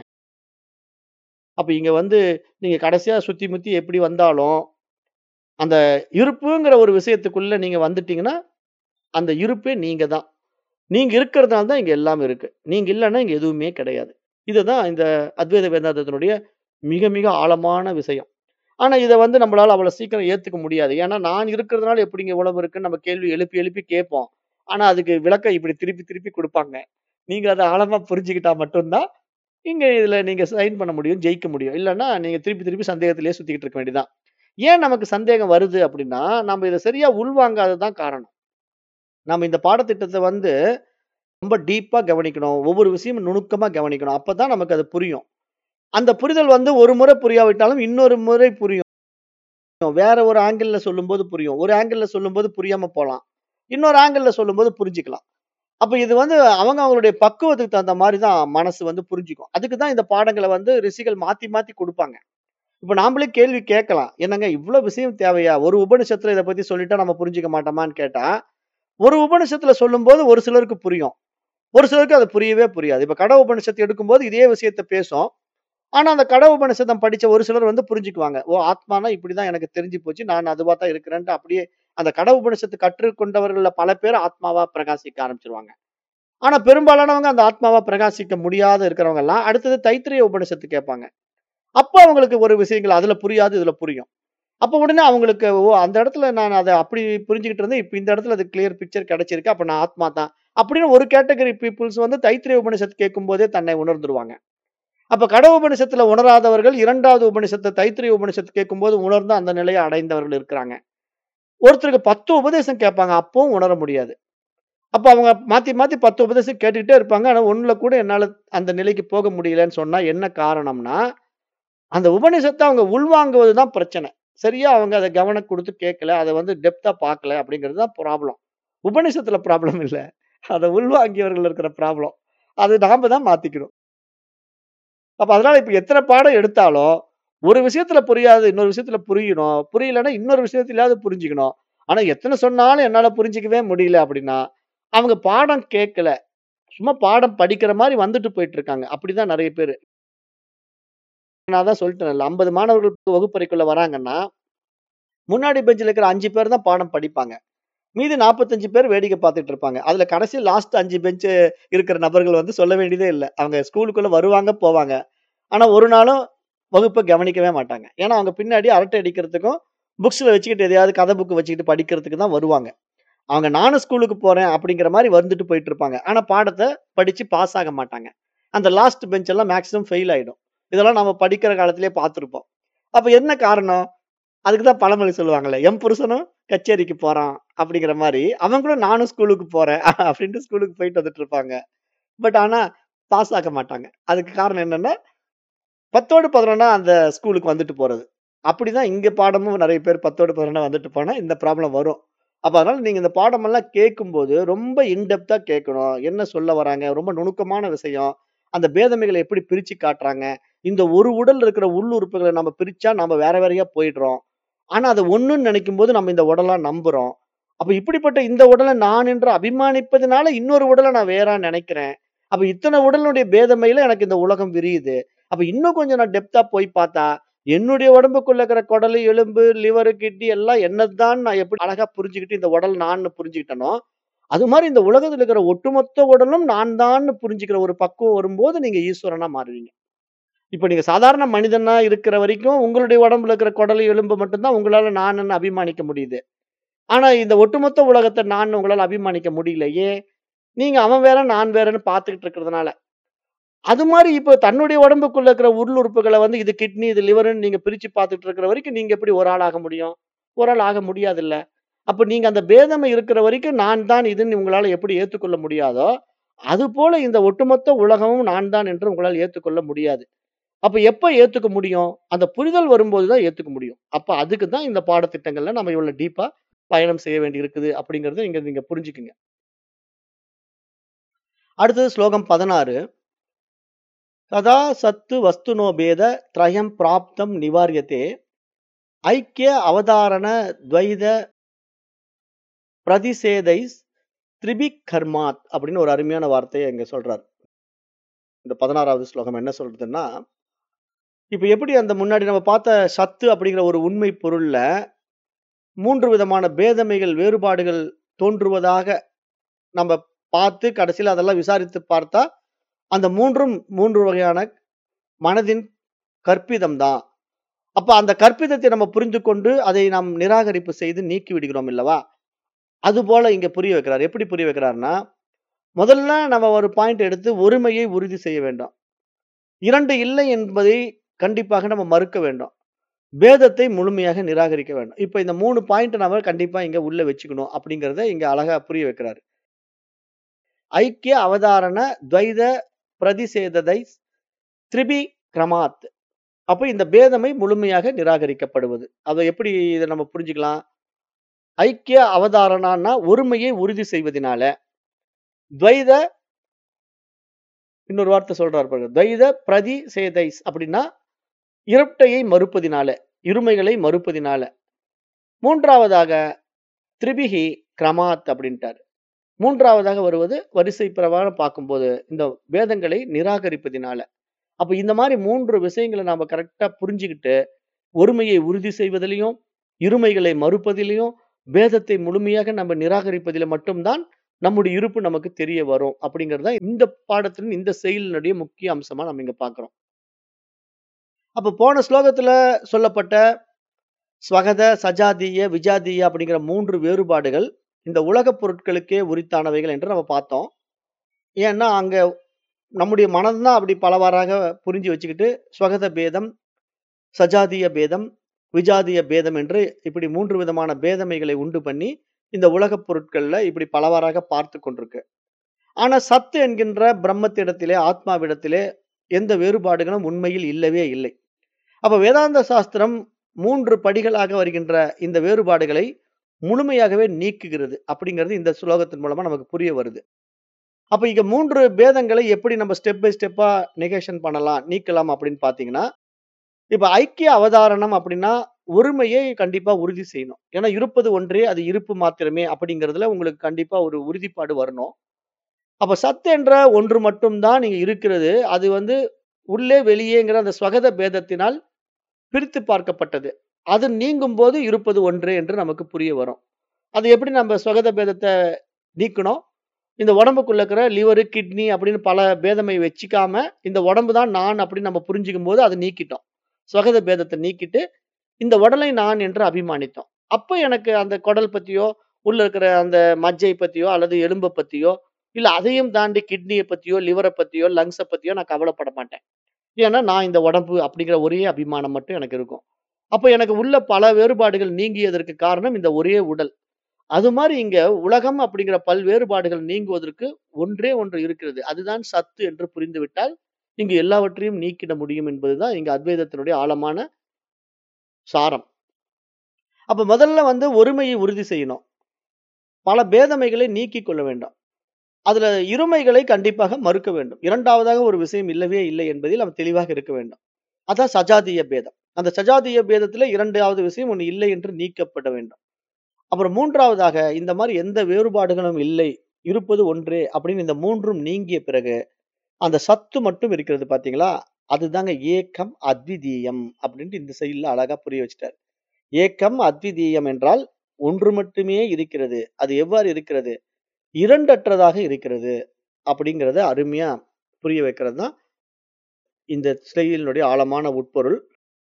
அப்ப இங்க வந்து நீங்க கடைசியா சுத்தி முத்தி எப்படி வந்தாலும், அந்த இருப்புங்கிற ஒரு விஷயத்துக்குள்ள நீங்க வந்துட்டீங்கன்னா, அந்த இருப்பே நீங்க தான். நீங்க இருக்கிறதுனால தான் இங்க எல்லாம் இருக்கு. நீங்க இல்லன்னா இங்க எதுவுமே கிடையாது. இதுதான் இந்த அத்வைத வேதாந்தத்தினுடைய மிக மிக ஆழமான விஷயம். ஆனா இத வந்து நம்மளால அவ்வளோ சீக்கிரம் ஏத்துக்க முடியாது. ஏன்னா நான் இருக்கிறதுனால எப்படிங்க இவ்வளவு இருக்குன்னு நம்ம கேள்வி எழுப்பி எழுப்பி கேட்போம். ஆனா அதுக்கு விளக்கம் இப்படி திருப்பி திருப்பி குடுப்பாங்க. நீங்க அத ஆழமா புரிஞ்சுக்கிட்டா மட்டும் தான், இங்க இதுல நீங்க சைன் பண்ண முடியும், ஜெயிக்க முடியும். இல்லன்னா நீங்க திருப்பி திருப்பி சந்தேகத்திலேயே சுத்திக்கிட்டு இருக்க வேண்டியது தான். ஏன் நமக்கு சந்தேகம் வருது அப்படின்னா, நம்ம இத சரியா உள்வாங்காதது தான் காரணம். நம்ம இந்த பாடத்திட்டத்த வந்து ரொம்ப டீப்பா கவனிக்கணும். ஒவ்வொரு விஷயமும் நுணுக்கமா கவனிக்கணும். அப்பதான் நமக்கு அது புரியும். அந்த புரிதல் வந்து ஒரு முறை புரியாவிட்டாலும் இன்னொரு முறை புரியும். வேற ஒரு ஆங்கிள்ல சொல்லும்போது புரியும். ஒரு ஆங்கிள்ல சொல்லும்போது புரியாம போலாம். இன்னொரு ஆங்கிள்ல சொல்லும்போது புரிஞ்சுக்கலாம். அப்ப இது வந்து அவங்க அவங்களுடைய பக்குவத்துக்கு தகுந்த மாரி தான் மனசு வந்து புரிஞ்சுக்கும். அதுக்கு தான் இந்த பாடங்கள வந்து ரிஷிகள் மாத்தி மாத்தி குடுப்பாங்க. இப்ப நாமளே கேள்வி கேட்கலாம். என்னங்க இவ்ளோ விஷயம் தேவையா? ஒரு உபநிஷத்துல இத பத்தி சொல்லிட்டா நம்ம புரிஞ்சுக்க மாட்டோமான்னு கேட்டா, ஒரு உபநிஷத்துல சொல்லும்போது ஒரு சிலருக்கு புரியும். ஒரு சிலருக்கு அது புரியவே புரியாது. இப்ப கட உபநிஷத்து எடுக்கும்போது இதே விஷயத்த பேசும். ஆனா அந்த கட உபநிஷதம் படிச்ச ஒரு சிலர் வந்து புரிஞ்சுக்குவாங்க. ஓ! ஆத்மானா இப்படிதான் எனக்கு தெரிஞ்சு போச்சு. நான் அதுவா தான் இருக்கிறேன்ட்டு அப்படியே அந்த கட உபநிஷத்து கற்றுக்கொண்டவர்கள்ல பல பேர் ஆத்மாவா பிரகாசிக்க ஆரம்பிச்சுருவாங்க. ஆனா பெரும்பாலானவங்க அந்த ஆத்மாவா பிரகாசிக்க முடியாத இருக்கிறவங்கலாம், அடுத்தது தைத்திரிய உபநிஷத்து கேட்பாங்க. அப்ப அவங்களுக்கு ஒரு விஷயங்கள் அதுல புரியாது, இதுல புரியும். அப்ப உடனே அவங்களுக்கு ஓ! அந்த இடத்துல நான் அத அப்படி புரிஞ்சுகிட்டு இருந்தேன். இப்ப இந்த இடத்துல அது கிளியர் பிக்சர் கிடைச்சிருக்கு. அப்ப நான் ஆத்மா தான். அப்படின்னு ஒரு கேட்டகரி பீப்பிள்ஸ் வந்து தைத்திரிய உபநிஷத்து கேட்கும்போதே தன்னை உணர்ந்துருவாங்க. அப்ப கட உபநிஷத்துல உணராதவர்கள் 2வது உபநிஷத்த தைத்திரிய உபநிஷத்து கேட்கும்போது உணர்ந்து அந்த நிலைய அடைந்தவர்கள் இருக்கிறாங்க. ஒருத்தருக்கு 10 உபதேசம் கேட்பாங்க. அப்பவும் உணர முடியாது. அப்ப அவங்க மாத்தி மாத்தி 10 உபதேசம் கேட்டுக்கிட்டே இருப்பாங்க. ஆனா ஒண்ணுல கூட என்னால அந்த நிலைக்கு போக முடியலன்னு சொன்னா என்ன காரணம்னா, அந்த உபநிஷத்த அவங்க உள்வாங்குவது தான் பிரச்சனை. சரியா அவங்க அத கவனம் குடுத்து கேட்கல. அத வந்து டெப்த்தா பார்க்கல அப்படிங்கிறது தான் ப்ராப்ளம். உபநிஷத்துல ப்ராப்ளம் இல்ல. அத உள்வாங்கியவர்கள் இருக்கிற ப்ராப்ளம். அது நாம தான் மாத்திக்கணும். அப்ப அதனால இப்ப எத்தன பாடம் எடுத்தாலும், ஒரு விஷயத்துல புரியாது, இன்னொரு விஷயத்துல புரியணும். புரியலன்னா இன்னொரு விஷயத்திலயாவது புரிஞ்சுக்கணும். ஆனா எத்தன சொன்னாலும் என்னால புரிஞ்சுக்கவே முடியல அப்படின்னா, அவங்க பாடம் கேட்கல. சும்மா பாடம் படிக்கிற மாரி வந்துட்டு போயிட்டு இருக்காங்க. அப்படிதான் நெறைய பேரு. நான் தான் சொல்லிட்டேன்ல 50 மாணவர்கள் வகுப்பறைக்குள்ள வராங்கன்னா, முன்னாடி பெஞ்ச்ல இருக்கிற 5 பேர் தான் பாடம் படிப்பாங்க. மீதி 45 பேர் வேடிக்கை பார்த்துட்டு இருப்பாங்க. அதுல கடைசி லாஸ்ட் 5 பெஞ்ச் இருக்கிற நபர்கள் வந்து சொல்ல வேண்டியதே இல்ல. அவங்க ஸ்கூலுக்குள்ள வருவாங்க, போவாங்க. ஆனா ஒரு நாளும் வகுப்ப கவனிக்கவே மாட்டாங்க. ஏன்னா அவங்க பின்னாடி அரட்டை அடிக்கிறதுக்கும், புக்ஸ்ல வச்சுக்கிட்டு எதையாவது கதை புக் வச்சுக்கிட்டு படிக்கிறதுக்கு தான் வருவாங்க. அவங்க நானும் ஸ்கூலுக்கு போறேன் அப்படிங்கிற மாரி வந்துட்டு போயிட்டு இருப்பாங்க. ஆனா பாடத்த படிச்சு பாஸ் ஆக மாட்டாங்க. அந்த லாஸ்ட் பெஞ்ச் எல்லாம் மேக்ஸிமம் ஃபெயில் ஆயிடும். இதெல்லாம் நம்ம படிக்கிற காலத்திலேயே பார்த்திருப்போம். அப்ப என்ன காரணம்? அதுக்கு தான் பழமொழி சொல்லுவாங்கல்ல, "என் புருஷனும் கச்சேரிக்கு போறான்" அப்படிங்கிற மாரி, அவங்களும் நானும் ஸ்கூலுக்கு போறேன் அப்படின்ட்டு ஸ்கூலுக்கு போயிட்டு வந்துட்டு இருப்பாங்க. பட் ஆனா பாஸ் ஆக மாட்டாங்க. அதுக்கு காரணம் என்னன்னா, 10ஓடு 11ஆ அந்த ஸ்கூலுக்கு வந்துட்டு போறது. அப்படிதான் இங்க பாடமும் நெறைய பேர் 10ஓடு 11ஆ வந்துட்டு போனா இந்த ப்ராப்ளம் வரும். அப்ப அதனால நீங்க இந்த பாடமெல்லாம் கேட்கும்போது ரொம்ப இன் டெப்த்தா கேட்கணும். என்ன சொல்ல வராங்க? ரொம்ப நுணுக்கமான விஷயம். அந்த பேதமைகள எப்படி பிரிச்சு காட்டுறாங்க? இந்த ஒரு உடல்ல இருக்கிற உள் உறுப்புகள நம்ம பிரிச்சா நாம வேற வேறயா போயிடுறோம். ஆனா அத ஒண்ணுன்னு நெனைக்கும்போது நம்ம இந்த உடலா நம்புறோம். அப்ப இப்படிப்பட்ட இந்த உடல நான் என்று அபிமானிப்பதனால இன்னொரு உடல நான் வேறா நெனைக்கிறேன். அப்ப இத்தன உடலினுடைய பேதமையில எனக்கு இந்த உலகம் விரியுது. அப்ப இன்னும் கொஞ்சம் நான் டெப்த்தா போய் பார்த்தா, என்னுடைய உடம்புக்குள்ள இருக்கிற குடலு, எலும்பு, லிவரு, கிட்னி எல்லாம் என்னதுதான் நான் எப்படி அழகா புரிஞ்சுகிட்டு இந்த உடல் நான்னு புரிஞ்சுக்கிட்டேனோ, அது மாரி இந்த உலகத்துல இருக்கிற ஒட்டுமொத்த உடலும் நான் தான்னு புரிஞ்சுக்கிற ஒரு பக்குவம் வரும்போது நீங்க ஈஸ்வரனா மாறுவீங்க. இப்ப நீங்க சாதாரண மனிதனா இருக்கிற வரைக்கும் உங்களுடைய உடம்புல இருக்கிற குடலு, எலும்பு மட்டும் தான் உங்களால நானுன்னு அபிமானிக்க முடியுது. ஆனா இந்த ஒட்டுமொத்த உலகத்த நான்னு உங்களால அபிமானிக்க முடியல. ஏன்? நீங்க அவன் வேற, நான் வேறன்னு பார்த்துக்கிட்டு இருக்கிறதுனால. அது மாரி இப்ப தன்னுடைய உடம்புக்குள்ள இருக்கிற உள் உறுப்புகள வந்து இது கிட்னி, இது லிவர்ன்னு நீங்க பிரிச்சு பார்த்துட்டு இருக்கிற வரைக்கும் நீங்க எப்படி ஒரு ஆள் ஆக முடியும்? ஒரு ஆள் ஆக முடியாதுல்ல. அப்ப நீங்க அந்த பேதமை இருக்கிற வரைக்கும் நான் தான் இதுன்னு உங்களால எப்படி ஏத்துக்கொள்ள முடியாதோ, அதுபோல இந்த ஒட்டுமொத்த உலகமும் நான் தான் என்று உங்களால் ஏத்துக்கொள்ள முடியாது. அப்ப எப்ப ஏத்துக்க முடியும்? அந்த புரிதல் வரும்போது தான் ஏத்துக்க முடியும். அப்ப அதுக்கு தான் இந்த பாடத்திட்டங்கள்ல நம்ம இவ்வளவு டீப்பா பயணம் செய்ய வேண்டியிருக்குது அப்படிங்கிறத இங்க நீங்க புரிஞ்சுக்குங்க. அடுத்தது ஸ்லோகம் 16. ததா சத்து வஸ்துனோ பேத த்ரயம் பிராப்தம் நிவார்யதே ஐக்கிய அவதாரண துவைத பிரதிசேதைஸ் திரிபிக் கர்மாத் அப்படின்னு ஒரு அருமையான வார்த்தையை இங்க சொல்றார். இந்த 16வது ஸ்லோகம் என்ன சொல்றதுன்னா, இப்ப எப்படி அந்த முன்னாடி நம்ம பார்த்த சத்து அப்படிங்கிற ஒரு உண்மை பொருள்ல 3 விதமான பேதமைகள், வேறுபாடுகள் தோன்றுவதாக நம்ம பார்த்து கடைசியில அதெல்லாம் விசாரித்து பார்த்தா, அந்த 3ம் 3 வகையான மனதின் கற்பிதம் தான். அப்ப அந்த கற்பிதத்தை நம்ம புரிந்து கொண்டு அதை நாம் நிராகரிப்பு செய்து நீக்கி விடுகிறோம் அல்லவா? அதுபோல இங்க புரிய வைக்கிறார். எப்படி புரிய வைக்கிறார்னா, முதல்ல நம்ம ஒரு பாயிண்ட் எடுத்து ஒருமையை உறுதி செய்ய வேண்டும். 2 இல்லை என்பதை கண்டிப்பாக நம்ம மறுக்க வேண்டும். பேதத்தை முழுமையாக நிராகரிக்க வேண்டும். இப்ப இந்த 3 பாயிண்ட் நாம கண்டிப்பா இங்க உள்ள வச்சுக்கணும் அப்படிங்கிறத இங்க அழகா புரிய வைக்கிறாரு. ஐக்கிய அவதாரண துவைத பிரதிசேததை திரிபி கிரமாத். அப்ப இந்த பேதமை முழுமையாக நிராகரிக்கப்படுவது. அத எப்படி இத நம்ம புரிஞ்சுக்கலாம்? ஐக்கிய அவதாரணான்னா ஒருமையை உறுதி செய்வதினால. துவைத இன்னொரு வார்த்தை சொல்றாரு பாருங்க. துவைத பிரதிசேதைஸ் அப்படின்னா இரட்டையை மறுப்பதினால, இருமைகளை மறுப்பதினால. 3வதாக திரிபிகி கிரமாத் அப்படின்ட்டாரு. 3வதாக வருவது வரிசை பிரகாரம் பார்க்கும்போது, இந்த பேதங்களை நிராகரிப்பதினால. அப்ப இந்த மாரி 3 விஷயங்கள நாம கரெக்ட்டா புரிஞ்சுகிட்டு, ஒருமையை உறுதி செய்வதிலயும், இருமைகளை மறுப்பதிலயும், பேதத்தை முழுமையாக நம்ம நிராகரிப்பதில மட்டும் தான் நம்முடைய இருப்பு நமக்கு தெரிய வரும். அப்படிங்கிறது தான் இந்த பாடத்தின் இந்த செயலினுடைய முக்கிய அம்சமா நம்ம இங்க பார்க்கிறோம். அப்ப போன ஸ்லோகத்துல சொல்லப்பட்ட ஸ்வகத, சஜாதீய, விஜாதீய அப்படிங்கிற 3 வேறுபாடுகள் இந்த உலகப் பொருட்களுக்கே உரித்தானவைகள் என்று நம்ம பார்த்தோம். ஏன்னா, அங்க நம்முடைய மனம் தான் அப்படி பலவாறாக புரிஞ்சு வச்சுக்கிட்டு, ஸ்வகத பேதம், சஜாதீய பேதம், விஜாதீய பேதம் என்று இப்படி 3 விதமான பேதமைகளை உண்டு பண்ணி, இந்த உலகப் பொருட்கள்ல இப்படி பலவாறாக பார்த்துக் கொண்டிருக்கு. ஆனா சத்து என்கின்ற பிரம்மத்திடத்திலே, ஆத்மாவிடத்திலே எந்த வேறுபாடுகளும் உண்மையில் இல்லவே இல்லை. அப்ப வேதாந்த சாஸ்திரம் 3 படிகளாக வருகின்ற இந்த வேறுபாடுகளை முழுமையாகவே நீக்குகிறது. அப்படிங்கிறது இந்த ஸ்லோகத்தின் மூலமா நமக்கு புரிய வருது. அப்ப இங்க 3 பேதங்களை எப்படி நம்ம ஸ்டெப் பை ஸ்டெப்பா நெகேஷன் பண்ணலாம், நீக்கலாம் அப்படின்னு பார்த்தீங்கன்னா, இப்ப ஐக்கிய அவதாரணம் அப்படின்னா, ஒருமையை கண்டிப்பா உறுதி செய்யணும். ஏன்னா இருப்பது ஒன்றே, அது இருப்பு மாத்திரமே அப்படிங்கிறதுல உங்களுக்கு கண்டிப்பா ஒரு உறுதிப்பாடு வரணும். அப்ப சத்து என்ற ஒன்று மட்டும் தான் இங்க இருக்கிறது. அது வந்து உள்ளே, வெளியேங்கிற அந்த ஸ்வகத பேதத்தினால் பிரித்து பார்க்கப்பட்டது. அது நீங்கும்போது இருப்பது ஒன்றே என்று நமக்கு புரிய வரும். அது எப்படி நம்ம ஸ்வகத பேதத்த நீக்கணும்? இந்த உடம்புக்குள்ள இருக்கிற லிவரு, கிட்னி அப்படின்னு பல பேதமை வச்சுக்காம, இந்த உடம்பு தான் நான் அப்படின்னு நம்ம புரிஞ்சுக்கும்போது அத நீக்கிட்டோம். ஸ்வகத பேதத்த நீக்கிட்டு, இந்த உடலை நான் என்று அபிமானித்தோம். அப்ப எனக்கு அந்த குடல் பத்தியோ, உள்ள இருக்கிற அந்த மஜ்ஜை பத்தியோ, அல்லது எலும்ப பத்தியோ, இல்ல அதையும் தாண்டி கிட்னிய பத்தியோ, லிவர பத்தியோ, லங்ஸ பத்தியோ நான் கவலைப்பட மாட்டேன். ஏன்னா, நான் இந்த உடம்பு அப்படிங்கிற ஒரே அபிமானம் மட்டும் எனக்கு இருக்கும். அப்ப எனக்கு உள்ள பல வேறுபாடுகள் நீங்கியதற்கு காரணம் இந்த ஒரே உடல். அது மாரி இங்க உலகம் அப்படிங்கிற பல்வேறுபாடுகள் நீங்குவதற்கு ஒன்றே ஒன்று இருக்கிறது. அதுதான் சத்து என்று புரிந்துவிட்டால், இங்கு எல்லாவற்றையும் நீக்கிட முடியும் என்பதுதான் இங்க அத்வைதத்தினுடைய ஆழமான சாரம். அப்ப முதல்ல வந்து ஒருமையை உறுதி செய்யணும். பல பேதமைகளை நீக்கிக் கொள்ள வேண்டும். அதுல இருமைகளை கண்டிப்பாக மறுக்க வேண்டும். 2வதாக ஒரு விஷயம் இல்லவே இல்லை என்பதில் நாம் தெளிவாக இருக்க வேண்டும். அதான் சஜாதீய பேதம். அந்த சஜாதீய பேதத்தில 2வது விஷயம் ஒண்ணு இல்லை என்று நீக்கப்பட வேண்டும். அப்புறம் 3வதாக இந்த மாரி எந்த வேறுபாடுகளும் இல்லை. இருப்பது ஒன்றே அப்படின்னு இந்த 3ம் நீங்கிய பிறகு, அந்த சத்து மட்டும் இருக்கிறது பார்த்தீங்களா? அதுதாங்க ஏக்கம் அத்விதீயம் அப்படின்ட்டு இந்த செயல்ல அழகா புரிய வச்சுட்டாரு. ஏக்கம் அத்விதீயம் என்றால், ஒன்று மட்டுமே இருக்கிறது. அது எவ்வாறு இருக்கிறது? இரண்டற்றதாக இருக்கிறது. அப்படிங்கிறத அருமையா புரிய வைக்கிறது தான் இந்த செயலினுடைய ஆழமான உட்பொருள்.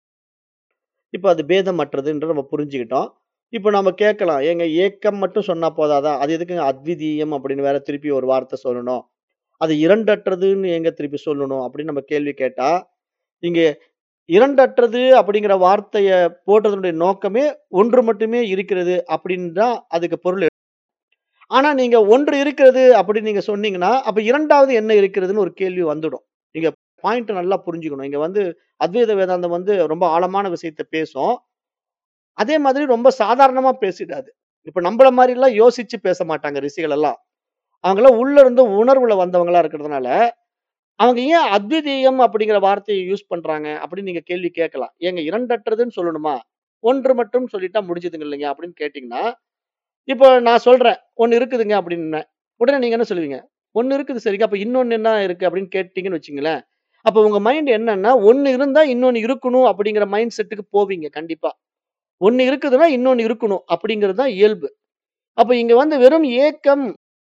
இப்ப அது பேதமற்றது என்று நம்ம புரிஞ்சுக்கிட்டோம். இப்ப நாம கேட்கலாம். ஏங்க ஏக்கம் மட்டும் சொன்னா போதாதா? அது எதுக்குங்க அத்விதீயம் அப்படின்னு வேற திருப்பி ஒரு வார்த்தை சொல்லணும்? அது இரண்டற்றதுன்னு ஏங்க திருப்பி சொல்லணும்? அப்படின்னு நம்ம கேள்வி கேட்டா, இங்க இரண்டற்றது அப்படிங்கிற வார்த்தைய போட்டதனுடைய நோக்கமே, ஒன்று மட்டுமே இருக்கிறது அப்படின்னு தான் அதுக்கு பொருள். ஆனா நீங்க ஒன்று இருக்கிறது அப்படின்னு நீங்க சொன்னீங்கன்னா, அப்ப 2வது என்ன இருக்கிறதுன்னு ஒரு கேள்வி வந்துடும். நீங்க பாயிண்ட்ட நல்லா புரிஞ்சுக்கணும். இங்க வந்து அத்வைத வேதாந்தம் வந்து ரொம்ப ஆழமான விஷயத்த பேசும். அதே மாதிரி ரொம்ப சாதாரணமா பேசிடாது. இப்ப நம்மள மாதிரி எல்லாம் யோசிச்சு பேச மாட்டாங்க ரிஷிகள் எல்லாம் அவங்கெல்லாம் உள்ள இருந்து உணர்வுல வந்தவங்களா இருக்கிறதுனால அவங்க ஏன் அத்விதீயம் அப்படிங்கிற வார்த்தையை யூஸ் பண்றாங்க அப்படின்னு நீங்க கேள்வி கேட்கலாம் ஏங்க இரண்டற்றதுன்னு சொல்லணுமா ஒன்று மட்டும் சொல்லிட்டா முடிஞ்சதுங்க இல்லைங்க அப்படின்னு கேட்டீங்கன்னா இப்போ நான் சொல்றேன் ஒன்னு இருக்குதுங்க அப்படின்னு உடனே நீங்க என்ன சொல்லுவீங்க ஒன்னு இருக்குது சரிங்க அப்ப இன்னொன்னு என்ன இருக்கு அப்படின்னு கேட்டீங்கன்னு வச்சுங்களேன் அப்ப உங்க மைண்ட் என்னன்னா ஒன்னு இருந்தா இன்னொன்னு இருக்கணும் அப்படிங்கிற மைண்ட் செட்டுக்கு போவீங்க கண்டிப்பா ஒன்னு இருக்குதுன்னா இன்னொன்னு இருக்கணும் அப்படிங்கிறது தான் இயல்பு அப்ப இங்க வந்து வெறும் ஏக்கம்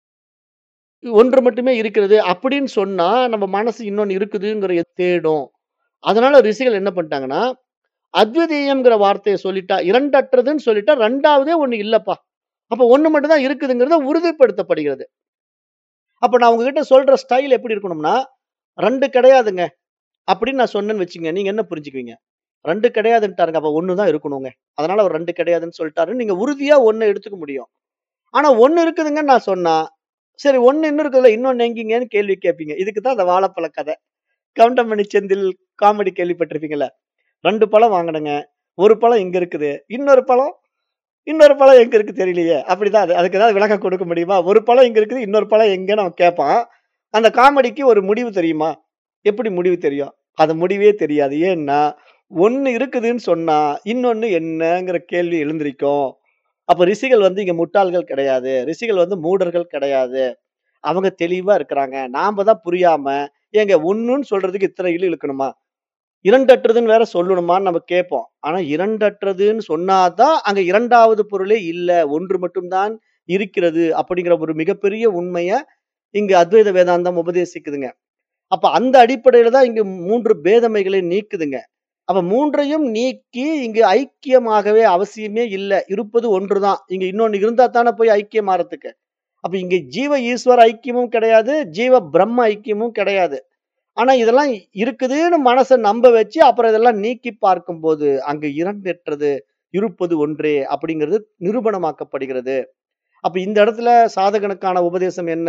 ஒன்று மட்டுமே இருக்கிறது அப்படின்னு சொன்னா நம்ம மனசு இன்னொன்னு இருக்குதுங்கிற தேடும் அதனால ரிஷிகள் என்ன பண்ணிட்டாங்கன்னா அத்விதீயம்ங்கிற வார்த்தையை சொல்லிட்டா இரண்டற்றதுன்னு சொல்லிட்டா ரெண்டாவதே ஒண்ணு இல்லப்பா அப்ப ஒண்ணு மட்டும் தான் இருக்குதுங்கிறத உறுதிப்படுத்தப்படுகிறது அப்ப நான் உங்ககிட்ட சொல்ற ஸ்டைல் எப்படி இருக்கணும்னா ரெண்டு கிடையாதுங்க அப்படின்னு நான் சொன்னேன்னு வச்சுங்க நீங்க என்ன புரிஞ்சுக்குவீங்க ரெண்டு கிடையாதுன்ட்டாருங்க அப்ப ஒண்ணு தான் இருக்கணுங்க அதனால அவர் ரெண்டு கிடையாதுன்னு சொல்லிட்டாருன்னு நீங்க உறுதியா ஒண்ணு எடுத்துக்க முடியும் ஆனா ஒண்ணு இருக்குதுங்கன்னு நான் சொன்னா சரி ஒண்ணு இன்னும் இருக்குதுல்ல இன்னொன்னு எங்கீங்கன்னு கேள்வி கேட்பீங்க இதுக்கு தான் அந்த வாழைப்பழ கதை கவுண்டமணி செந்தில் காமெடி கேள்விப்பட்டிருப்பீங்கல்ல ரெண்டு பழம் வாங்கினுங்க ஒரு பழம் இங்க இருக்குது இன்னொரு பழம் இன்னொரு பழம் எங்க இருக்கு தெரியலையே அப்படிதான் அது அதுக்கு ஏதாவது விளக்கம் கொடுக்க முடியுமா ஒரு பழம் இங்க இருக்குது இன்னொரு பழம் எங்கன்னு அவன் கேட்பான் அந்த காமெடிக்கு ஒரு முடிவு தெரியுமா எப்படி முடிவு தெரியும் அது முடிவே தெரியாது ஏன்னா ஒண்ணு இருக்குதுன்னு சொன்னா இன்னொன்னு என்னங்கிற கேள்வி எழுந்திருக்கும் அப்ப ரிஷிகள் வந்து இங்க முட்டாள்கள் கிடையாது ரிஷிகள் வந்து மூடர்கள் கிடையாது அவங்க தெளிவா இருக்கிறாங்க நாம தான் புரியாம ஏங்க ஒண்ணுன்னு சொல்றதுக்கு இத்தனை இழு இழுக்கணுமா இரண்டற்றதுன்னு வேற சொல்லணுமான்னு நம்ம கேட்போம் ஆனா இரண்டற்றதுன்னு சொன்னாதான் அங்க இரண்டாவது பொருளே இல்ல ஒன்று மட்டும்தான் இருக்கிறது அப்படிங்கிற ஒரு மிகப்பெரிய உண்மைய இங்க அத்வைத வேதாந்தம் உபதேசிக்குதுங்க அப்ப அந்த அடிப்படையில தான் இங்க மூன்று பேதமைகளை நீக்குதுங்க அப்ப மூன்றையும் நீக்கி இங்கு ஐக்கியமாகவே அவசியமே இல்ல இருப்பது ஒன்றுதான் இங்க இன்னொன்னு இருந்தா தானே போய் ஐக்கியம் ஆறதுக்கு அப்ப இங்க ஜீவ ஈஸ்வர ஐக்கியமும் கிடையாது ஜீவ பிரம்ம ஐக்கியமும் கிடையாது ஆனா இதெல்லாம் இருக்குதுன்னு மனசை நம்ப வச்சு அப்புறம் இதெல்லாம் நீக்கி பார்க்கும்போது அங்க இரண்டற்றது இருப்பது ஒன்றே அப்படிங்கிறது நிரூபணமாக்கப்படுகிறது அப்ப இந்த இடத்துல சாதகனுக்கான உபதேசம் என்ன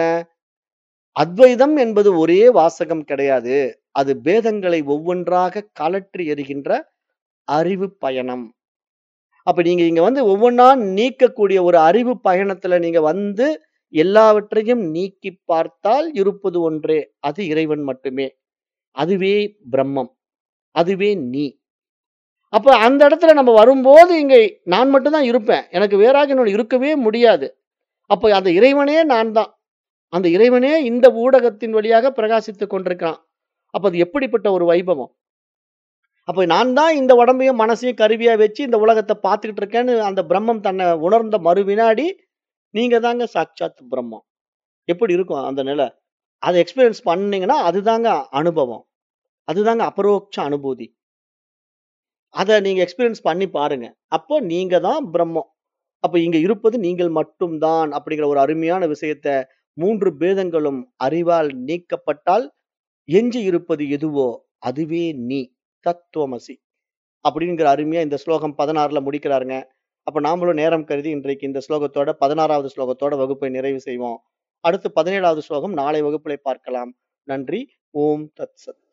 அத்வைதம் என்பது ஒரே வாசகம் கிடையாது அது பேதங்களை ஒவ்வொன்றாக கலற்றி எறிகின்ற அறிவு பயணம் அப்ப நீங்க இங்க வந்து ஒவ்வொன்றா நீக்கக்கூடிய ஒரு அறிவு பயணத்துல நீங்க வந்து எல்லாவற்றையும் நீக்கி பார்த்தால் இருப்பது ஒன்றே அது இறைவன் மட்டுமே அதுவே பிரம்மம் அதுவே நீ அப்ப அந்த இடத்துல நம்ம வரும்போது இங்க நான் மட்டும்தான் இருப்பேன் எனக்கு வேறாக இன்னொன்று இருக்கவே முடியாது அப்ப அந்த இறைவனே நான் தான் அந்த இறைவனே இந்த ஊடகத்தின் வழியாக பிரகாசித்துக் கொண்டிருக்கிறான் அப்ப அது எப்படிப்பட்ட ஒரு வைபவம் அப்ப நான் தான் இந்த உடம்பையும் மனசையும் கருவியா வச்சு இந்த உலகத்தை பார்த்துக்கிட்டு இருக்கேன்னு அந்த பிரம்மம் தன்னை உணர்ந்த மறு வினாடி நீங்க தாங்க சாட்சாத் பிரம்மம் எப்படி இருக்கும் அந்த நிலை அதை எக்ஸ்பீரியன்ஸ் பண்ணீங்கன்னா அதுதாங்க அனுபவம் அதுதாங்க அபரோக்ஷ அனுபூதி அதை நீங்க எக்ஸ்பீரியன்ஸ் பண்ணி பாருங்க அப்போ நீங்க தான் பிரம்மம் அப்ப இங்க இருப்பது நீங்கள் மட்டும்தான் அப்படிங்கிற ஒரு அருமையான விஷயத்த மூன்று பேதங்களும் அறிவால் நீக்கப்பட்டால் எஞ்சி இருப்பது எதுவோ அதுவே நீ தத்துவமசி அப்படிங்கிற அருமையா இந்த ஸ்லோகம் பதினாறுல முடிக்கிறாருங்க அப்ப நாமளும் நேரம் கருதி இன்றைக்கு இந்த ஸ்லோகத்தோட பதினாறாவது ஸ்லோகத்தோட வகுப்பை நிறைவு செய்வோம் அடுத்து பதினேழாவது ஸ்லோகம் நாளை வகுப்பிலே பார்க்கலாம் நன்றி ஓம் தத் சத்